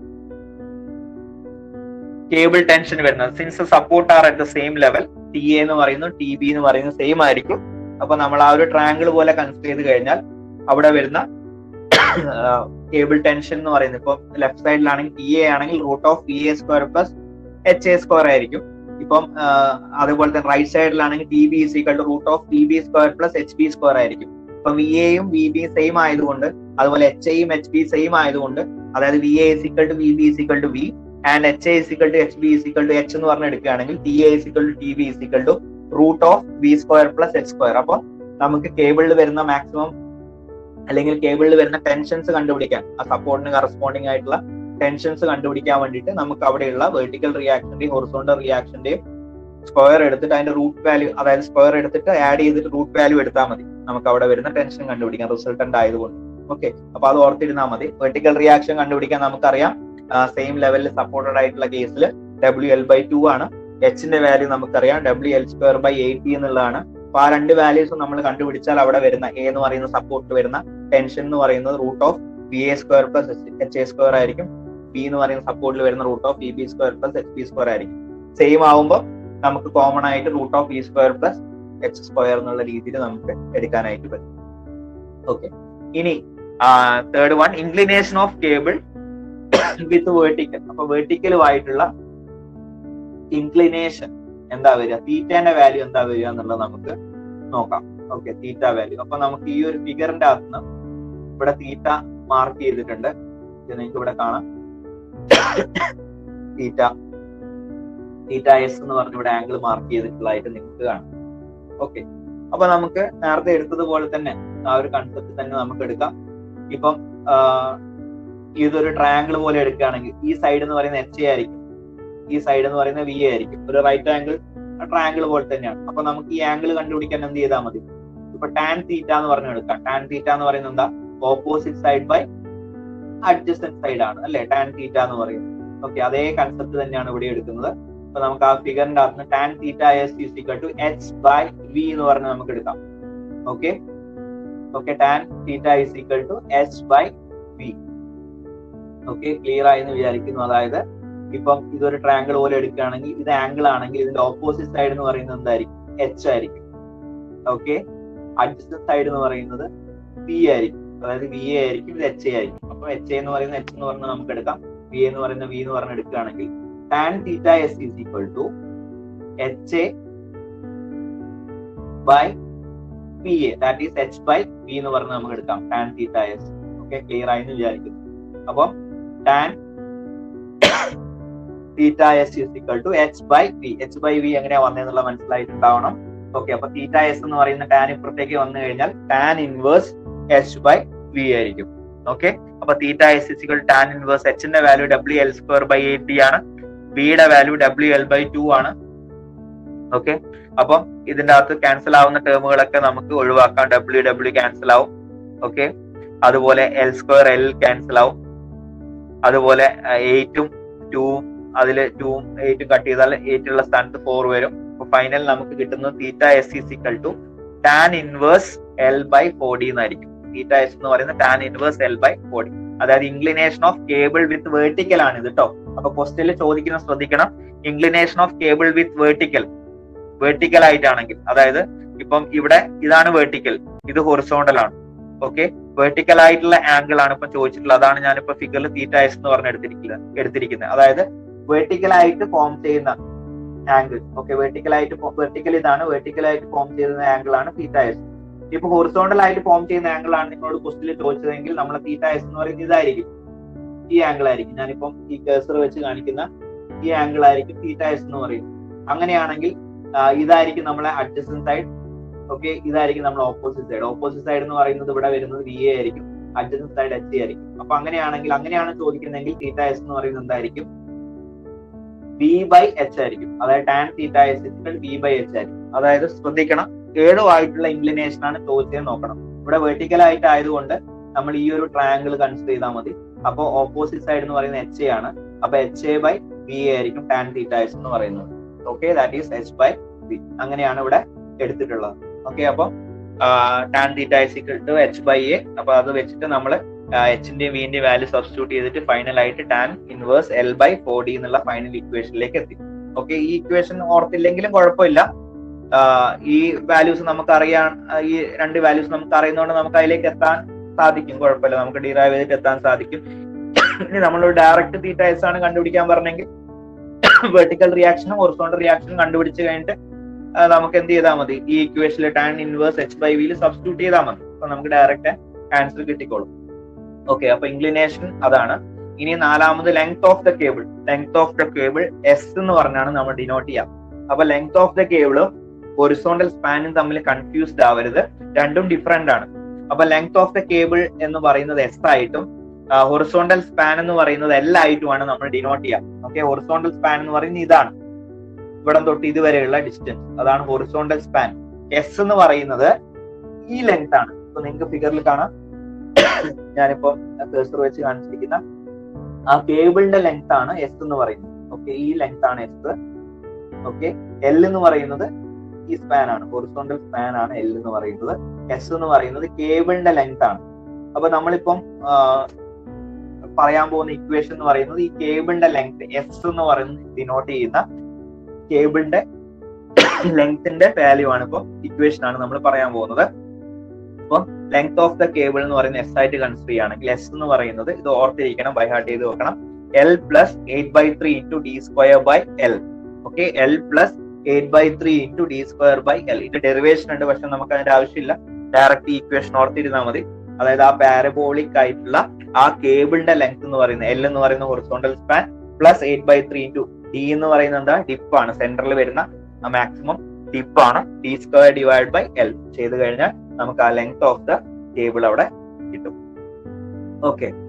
കേബിൾ ടെൻഷൻ വരുന്നത് since support are at the same level T A എന്ന് പറയുന്നു ടി ബി എന്ന് പറയുന്നത് സെയിം ആയിരിക്കും അപ്പൊ നമ്മൾ ആ ഒരു ട്രയാങ്കിൾ പോലെ കൺസിഡർ ചെയ്ത് കഴിഞ്ഞാൽ അവിടെ വരുന്ന കേബിൾ ടെൻഷൻ എന്ന് പറയുന്നത് ഇപ്പൊ ലെഫ്റ്റ് സൈഡിലാണെങ്കിൽ ടി എ ആണെങ്കിൽ root of V A square plus H A square ആയിരിക്കും ഇപ്പം അതുപോലെ തന്നെ റൈറ്റ് സൈഡിലാണെങ്കിൽ T B equal to root of T B square plus H B square ആയിരിക്കും ഇപ്പൊ വി എയും വി ബി സെയിം ആയതുകൊണ്ട് അതുപോലെ എച്ച് എയും എച്ച് ബി സെയിം ആയതുകൊണ്ട് അതായത് V A is equal to V B is equal to V and H A is equal to H B is equal to H എന്ന് പറഞ്ഞ് എടുക്കുകയാണെങ്കിൽ T A is equal to T B is equal to root of V square plus H square അപ്പൊ നമുക്ക് കേബിളിൽ വരുന്ന maximum അല്ലെങ്കിൽ കേബിളിൽ വരുന്ന tensions കണ്ടുപിടിക്കാൻ ആ സപ്പോർട്ടിന് കറസ്പോണ്ടിങ് ആയിട്ടുള്ള ടെൻഷൻസ് കണ്ടുപിടിക്കാൻ വേണ്ടിയിട്ട് നമുക്ക് അവിടെയുള്ള വെർട്ടിക്കൽ റിയാക്ഷന്റെയും ഹൊറിസോണ്ടൽ റിയാക്ഷന്റെയും സ്ക്വയർ എടുത്തിട്ട് അതിന്റെ റൂട്ട് വാല്യൂ അതായത് സ്ക്വയർ എടുത്തിട്ട് ആഡ് ചെയ്തിട്ട് റൂട്ട് വാല്യൂ എടുത്താൽ മതി നമുക്ക് അവിടെ വരുന്ന ടെൻഷൻ കണ്ടുപിടിക്കാം റിസൾട്ടന്റ് ആയതുകൊണ്ട് ഓക്കെ അപ്പൊ അത് ഓർത്തിരുന്നാൽ മതി വെർട്ടിക്കൽ റിയാക്ഷൻ കണ്ടുപിടിക്കാൻ നമുക്കറിയാം സെയിം ലെവലിൽ സപ്പോർട്ടഡ് ആയിട്ടുള്ള കേസിൽ ഡബ്ല്യു എൽ ബൈ ടു ആണ് എച്ചിന്റെ വാല്യൂ നമുക്കറിയാം W L square by eight D എന്നുള്ളതാണ് അപ്പൊ ആ രണ്ട് വാല്യൂസും നമ്മൾ കണ്ടുപിടിച്ചാൽ അവിടെ വരുന്ന എ എന്ന് പറയുന്ന സപ്പോർട്ട് വരുന്ന ടെൻഷൻ എന്ന് പറയുന്നത് root of B A square plus H A square ആയിരിക്കും ബി എന്ന് പറയുന്ന സപ്പോർട്ടിൽ വരുന്ന root of B B square plus H B square ആയിരിക്കും സെയിം ആവുമ്പോൾ നമുക്ക് കോമൺ ആയിട്ട് root of B square plus H square എന്നുള്ള രീതിയിൽ നമുക്ക് എടുക്കാനായിട്ട് പറ്റും ഓക്കെ ഇനി third one inclination of cable with vertical അപ്പൊ വേർട്ടിക്കലുമായിട്ടുള്ള ഇൻക്ലിനേഷൻ എന്താ വരിക തീറ്റേന്റെ വാല്യൂ എന്താ വരിക എന്നുള്ളത് നമുക്ക് നോക്കാം ഓക്കെ തീറ്റ വാല്യൂ അപ്പൊ നമുക്ക് ഈ ഒരു ഫിഗറിന്റെ അകത്ത് ഇവിടെ തീറ്റ മാർക്ക് ചെയ്തിട്ടുണ്ട് ഇത് നിങ്ങൾക്ക് ഇവിടെ കാണാം തീറ്റ തീറ്റ എസ് എന്ന് പറഞ്ഞ ഇവിടെ ആംഗിൾ മാർക്ക് ചെയ്തിട്ടുള്ളതായിട്ട് നിങ്ങൾക്ക് കാണാം ഓക്കെ അപ്പൊ നമുക്ക് നേരത്തെ എടുത്തതുപോലെ തന്നെ ആ ഒരു കൺസെപ്റ്റ് തന്നെ നമുക്ക് എടുക്കാം ഇപ്പം ഇതൊരു ട്രയാങ്കിൾ പോലെ എടുക്കുകയാണെങ്കിൽ ഈ സൈഡ് എന്ന് പറയുന്നത് എച്ച് എ ആയിരിക്കും ഈ സൈഡ് എന്ന് പറയുന്നത് വി എ ആയിരിക്കും ഒരു റൈറ്റ് ആംഗിൾ ട്രയാങ്കിൾ പോലെ തന്നെയാണ് അപ്പൊ നമുക്ക് ഈ ആംഗിൾ കണ്ടുപിടിക്കാൻ എന്ത് ചെയ്താൽ മതി ഇപ്പൊ ടാൻ തീറ്റ എന്ന് പറഞ്ഞു എടുക്കാം ടാൻ തീറ്റ എന്ന് പറയുന്നത് എന്താ opposite side by adjacent side ആണ് അല്ലെ ടാൻ തീറ്റ എന്ന് പറയുന്നത് ഓക്കെ അതേ കൺസെപ്റ്റ് തന്നെയാണ് ഇവിടെ എടുക്കുന്നത് അപ്പൊ നമുക്ക് ആ ഫിഗറിന്റെ അകത്ത് tan theta S is equal to H by V എന്ന് പറഞ്ഞ് നമുക്ക് എടുക്കാം okay okay tan theta is equal to H by V okay clear ആയി എന്ന് വിചാരിക്കുന്നു അതായത് ഇപ്പം ഇതൊരു ട്രയാങ്കിൾ പോലെ എടുക്കുകയാണെങ്കിൽ ഇത് ആംഗിൾ ആണെങ്കിൽ ഇതിന്റെ ഓപ്പോസിറ്റ് സൈഡ് എന്ന് പറയുന്നത് എന്തായിരിക്കും എച്ച് ആയിരിക്കും ഓക്കെ അഡ്ജസ്റ്റന്റ് സൈഡ് എന്ന് പറയുന്നത് വി ആയിരിക്കും അതായത് വി എ ആയിരിക്കും ഇത് എച്ച് എ ആയിരിക്കും അപ്പൊ എച്ച് എ എന്ന് പറയുന്ന എച്ച് എന്ന് പറഞ്ഞാൽ നമുക്ക് എടുക്കാം വി എന്ന് പറയുന്ന വി എന്ന് പറഞ്ഞ് എടുക്കുകയാണെങ്കിൽ tan theta S is equal to H A by V A that is H by V എന്ന് പറഞ്ഞ് നമുക്ക് എടുക്കാം tan theta S okay clear ആയി എന്ന് വിചാരിക്കുന്നു അപ്പം tan theta S is equal to H by V H by V എങ്ങനെയാ വന്നതെന്നുള്ള മനസ്സിലായിട്ടുണ്ടാവണം ഓക്കെ അപ്പൊ തീറ്റ എസ് എന്ന് പറയുന്ന ടാൻ ഇപ്പുറത്തേക്ക് വന്നു കഴിഞ്ഞാൽ tan inverse H by V ആയിരിക്കും ഓക്കെ അപ്പൊ theta S is equal tan inverse എച്ചിന്റെ value W L square by eight D ആണ് വിയുടെ value W L by two ആണ് ഓക്കെ അപ്പം ഇതിന്റെ അകത്ത് ക്യാൻസൽ ആവുന്ന ടേമുകളൊക്കെ നമുക്ക് ഒഴിവാക്കാം ഡബ്ല്യു ഡബ്ല്യു ക്യാൻസൽ ആവും ഓക്കെ അതുപോലെ എൽ സ്ക്വയർ എൽ ക്യാൻസൽ ആവും അതുപോലെ എയ്റ്റും ടൂവും അതിൽ ടൂവും എയ്റ്റും കട്ട് ചെയ്താൽ എയ്റ്റുള്ള സ്ഥാനത്ത് ഫോർ വരും അപ്പൊ ഫൈനൽ നമുക്ക് കിട്ടുന്നത് theta S is equal to tan inverse L by four D എന്നായിരിക്കും തീറ്റ എസ് എന്ന് പറയുന്നത് tan inverse L by four D അതായത് inclination of cable with vertical ആണ് ഇത് കേട്ടോ അപ്പൊ ക്വസ്റ്റ്യനിൽ ചോദിക്കുന്ന ശ്രദ്ധിക്കണം inclination of cable with vertical vertical ആയിട്ടാണെങ്കിൽ അതായത് ഇപ്പം ഇവിടെ ഇതാണ് വേർട്ടിക്കൽ ഇത് ഹൊറിസോണ്ടൽ ആണ് ഓക്കെ വേർട്ടിക്കൽ ആയിട്ടുള്ള ആംഗിൾ ആണ് ഇപ്പൊ ചോദിച്ചിട്ടുള്ളത് അതാണ് ഞാനിപ്പോ ഫിഗറിൽ തീറ്റ എസ് എന്ന് പറഞ്ഞ് എടുത്തിരിക്കുന്നത് എടുത്തിരിക്കുന്നത് അതായത് വേർട്ടിക്കൽ ആയിട്ട് ഫോം ചെയ്യുന്ന ആംഗിൾ ഓക്കെ വെർട്ടിക്കൽ ആയിട്ട് വെർട്ടിക്കൽ ഇതാണ് വെർട്ടിക്കൽ ആയിട്ട് ഫോം ചെയ്യുന്ന ആംഗിൾ ആണ് തീറ്റ എസ് ഇപ്പൊ ഹൊറിസോണ്ടൽ ആയിട്ട് ഫോം ചെയ്യുന്ന ആംഗിൾ ആണ് നിങ്ങളോട് ക്വസ്റ്റിൽ ചോദിച്ചതെങ്കിൽ നമ്മൾ തീറ്റ എസ് എന്ന് പറയുന്നത് ഇതായിരിക്കും ഈ ആംഗിൾ ആയിരിക്കും ഞാനിപ്പം ഈ കേസർ വെച്ച് കാണിക്കുന്ന ഈ ആംഗിൾ ആയിരിക്കും തീറ്റ എസ് എന്ന് പറയുന്നത് അങ്ങനെയാണെങ്കിൽ ഇതായിരിക്കും നമ്മളെ അഡ്ജസ്റ്റൻ സൈഡ് ഓക്കെ ഇതായിരിക്കും നമ്മൾ ഓപ്പോസിറ്റ് സൈഡ് ഓപ്പോസിറ്റ് സൈഡ് എന്ന് പറയുന്നത് ഇവിടെ വരുന്നത് വി എ ആയിരിക്കും അഡ്ജസ്റ്റൻ സൈഡ് എച്ച് എ ആയിരിക്കും അപ്പൊ അങ്ങനെയാണെങ്കിൽ അങ്ങനെയാണ് ചോദിക്കുന്നതെങ്കിൽ തീറ്റ എസ് എന്ന് പറയുന്നത് എന്തായിരിക്കും വി ബൈ എച്ച് ആയിരിക്കും അതായത് tan theta S V by H ആയിരിക്കും അതായത് ശ്രദ്ധിക്കണം ഏഴോ ആയിട്ടുള്ള ഇൻക്ലിനേഷൻ ആണ് ചോദിച്ചത് നോക്കണം ഇവിടെ വെർട്ടിക്കൽ ആയിട്ട് ആയതുകൊണ്ട് നമ്മൾ ഈ ഒരു ട്രയാങ്കിൾ കൺസിഡർ ചെയ്താൽ മതി അപ്പൊ ഓപ്പോസിറ്റ് സൈഡ് എന്ന് പറയുന്നത് എച്ച് എ ആണ് അപ്പൊ H A by V A ആയിരിക്കും ടാൻ തീറ്റ എസ് എന്ന് പറയുന്നത് okay that is H by V അങ്ങനെയാണ് ഇവിടെ എടുത്തിട്ടുള്ളത് ഓക്കെ അപ്പൊ tan theta S equal to H by A അപ്പൊ അത് വെച്ചിട്ട് നമ്മൾ എച്ചിന്റെയും വിന്റെയും വാല്യൂ സബ്സ്റ്റിറ്റ്യൂട്ട് ചെയ്തിട്ട് ഫൈനൽ ആയിട്ട് tan inverse L by four D എന്നുള്ള ഫൈനൽ ഇക്വേഷനിലേക്ക് എത്തി ഓക്കെ ഈ ഇക്വേഷൻ ഓർത്തില്ലെങ്കിലും കുഴപ്പമില്ല ഈ വാല്യൂസ് നമുക്ക് അറിയാൻ ഈ രണ്ട് വാല്യൂസ് നമുക്ക് അറിയുന്നതുകൊണ്ട് നമുക്ക് അതിലേക്ക് എത്താൻ സാധിക്കും കുഴപ്പമില്ല നമുക്ക് ഡിറൈവ് ചെയ്തിട്ട് എത്താൻ സാധിക്കും ഇനി നമ്മളൊരു ഡയറക്റ്റ് തീറ്റ എസ് ആണ് കണ്ടുപിടിക്കാൻ പറഞ്ഞെങ്കിൽ വെർട്ടിക്കൽ റിയാക്ഷനും ഹൊറിസോണ്ടൽ റിയാക്ഷനും കണ്ടുപിടിച്ച് കഴിഞ്ഞിട്ട് നമുക്ക് എന്ത് ചെയ്താൽ മതി ഈ ഇക്വേഷനിൽ ടാൻ ഇൻവേഴ്സ് എച്ച് ബൈ വിയിൽ സബ്സ്റ്റിറ്റ്യൂട്ട് ചെയ്താൽ മതി അപ്പൊ നമുക്ക് ഡയറക്റ്റ് ആൻസർ കിട്ടിക്കോളും ഓക്കെ അപ്പൊ ഇൻക്ലിനേഷൻ അതാണ് ഇനി നാലാമത് length of the cable length of the cable S എന്ന് പറഞ്ഞാണ് നമ്മൾ ഡിനോട്ട് ചെയ്യാം അപ്പൊ ലെങ്ത് ഓഫ് ദ കേബിളും ഹൊറിസോണ്ടൽ സ്പാനും തമ്മിൽ കൺഫ്യൂസ്ഡ് ആവരുത് രണ്ടും ഡിഫറെന്റ് ആണ് അപ്പൊ ലെങ്ത് ഓഫ് ദ കേബിൾ എന്ന് പറയുന്നത് എസ് ആയിട്ടും ഹൊറിസോണ്ടൽ സ്പാൻ എന്ന് പറയുന്നത് എൽ ആയിട്ടുമാണ് നമ്മൾ ഡിനോട്ട് ചെയ്യാം ഓക്കെ ഹൊറിസോണ്ടൽ സ്പാൻ എന്ന് പറയുന്നത് ഇതാണ് ഇവിടെ തൊട്ട് ഇതുവരെയുള്ള ഡിസ്റ്റൻസ് അതാണ് ഹൊറിസോണ്ടൽ സ്പാൻ എസ് എന്ന് പറയുന്നത് ഈ ലെങ്ത് ആണ് ഇപ്പൊ നിങ്ങൾക്ക് ഫിഗറിൽ കാണാം ഞാനിപ്പോ കേസർ വെച്ച് കാണിച്ചിരിക്കുന്ന ആ കേബിളിന്റെ ലെങ്ത് ആണ് എസ് എന്ന് പറയുന്നത് ഓക്കെ ഈ ലെങ്ത് ആണ് എസ് ഓക്കെ എൽ എന്ന് പറയുന്നത് ഈ സ്പാൻ ആണ് ഹൊറിസോണ്ടൽ സ്പാൻ ആണ് എൽ എന്ന് പറയുന്നത് എസ് എന്ന് പറയുന്നത് കേബിളിന്റെ ലെങ്ത് ആണ് അപ്പൊ നമ്മളിപ്പം പറയാൻ പോകുന്ന ഇക്വേഷൻ എന്ന് പറയുന്നത് ഈ കേബിളിന്റെ ലെങ്ത് എസ് എന്ന് പറയുന്നത് ഡിനോട്ട് ചെയ്യുന്ന കേബിളിന്റെ ലെങ്ത്തിന്റെ വാല്യൂ ആണ് ഇപ്പൊ ഇക്വേഷൻ ആണ് നമ്മൾ പറയാൻ പോകുന്നത് അപ്പൊ ലെങ്ത് ഓഫ് ദ കേബിൾ എന്ന് പറയുന്നത് എസ് ആയിട്ട് കൺസിഡർ ചെയ്യുകയാണെങ്കിൽ എസ് എന്ന് പറയുന്നത് ഇത് ഓർത്തിരിക്കണം ബൈ ഹാർട്ട് ചെയ്ത് വെക്കണം L plus eight by three into D square by L okay L plus eight by three into D square by L ഇത് ഡെറിവേഷൻ ഉണ്ട് പക്ഷെ നമുക്ക് അതിന്റെ ആവശ്യമില്ല ഡയറക്റ്റ് ഈക്വേഷൻ ഓർത്തിരുന്നാൽ മതി അതായത് ആ പാരബോളിക് ആയിട്ടുള്ള ആ കേബിളിന്റെ ലെങ്ത് എന്ന് പറയുന്നത് എൽ എന്ന് പറയുന്ന horizontal span plus eight by three into D എന്ന് പറയുന്നത് എന്താ ഡിപ്പ് ആണ് സെന്ററിൽ വരുന്ന മാക്സിമം ഡിപ്പ് ആണ് D square divide by L ചെയ്ത് കഴിഞ്ഞാൽ നമുക്ക് ആ ലെങ്ത് ഓഫ് ദ കേബിൾ അവിടെ കിട്ടും ഓക്കെ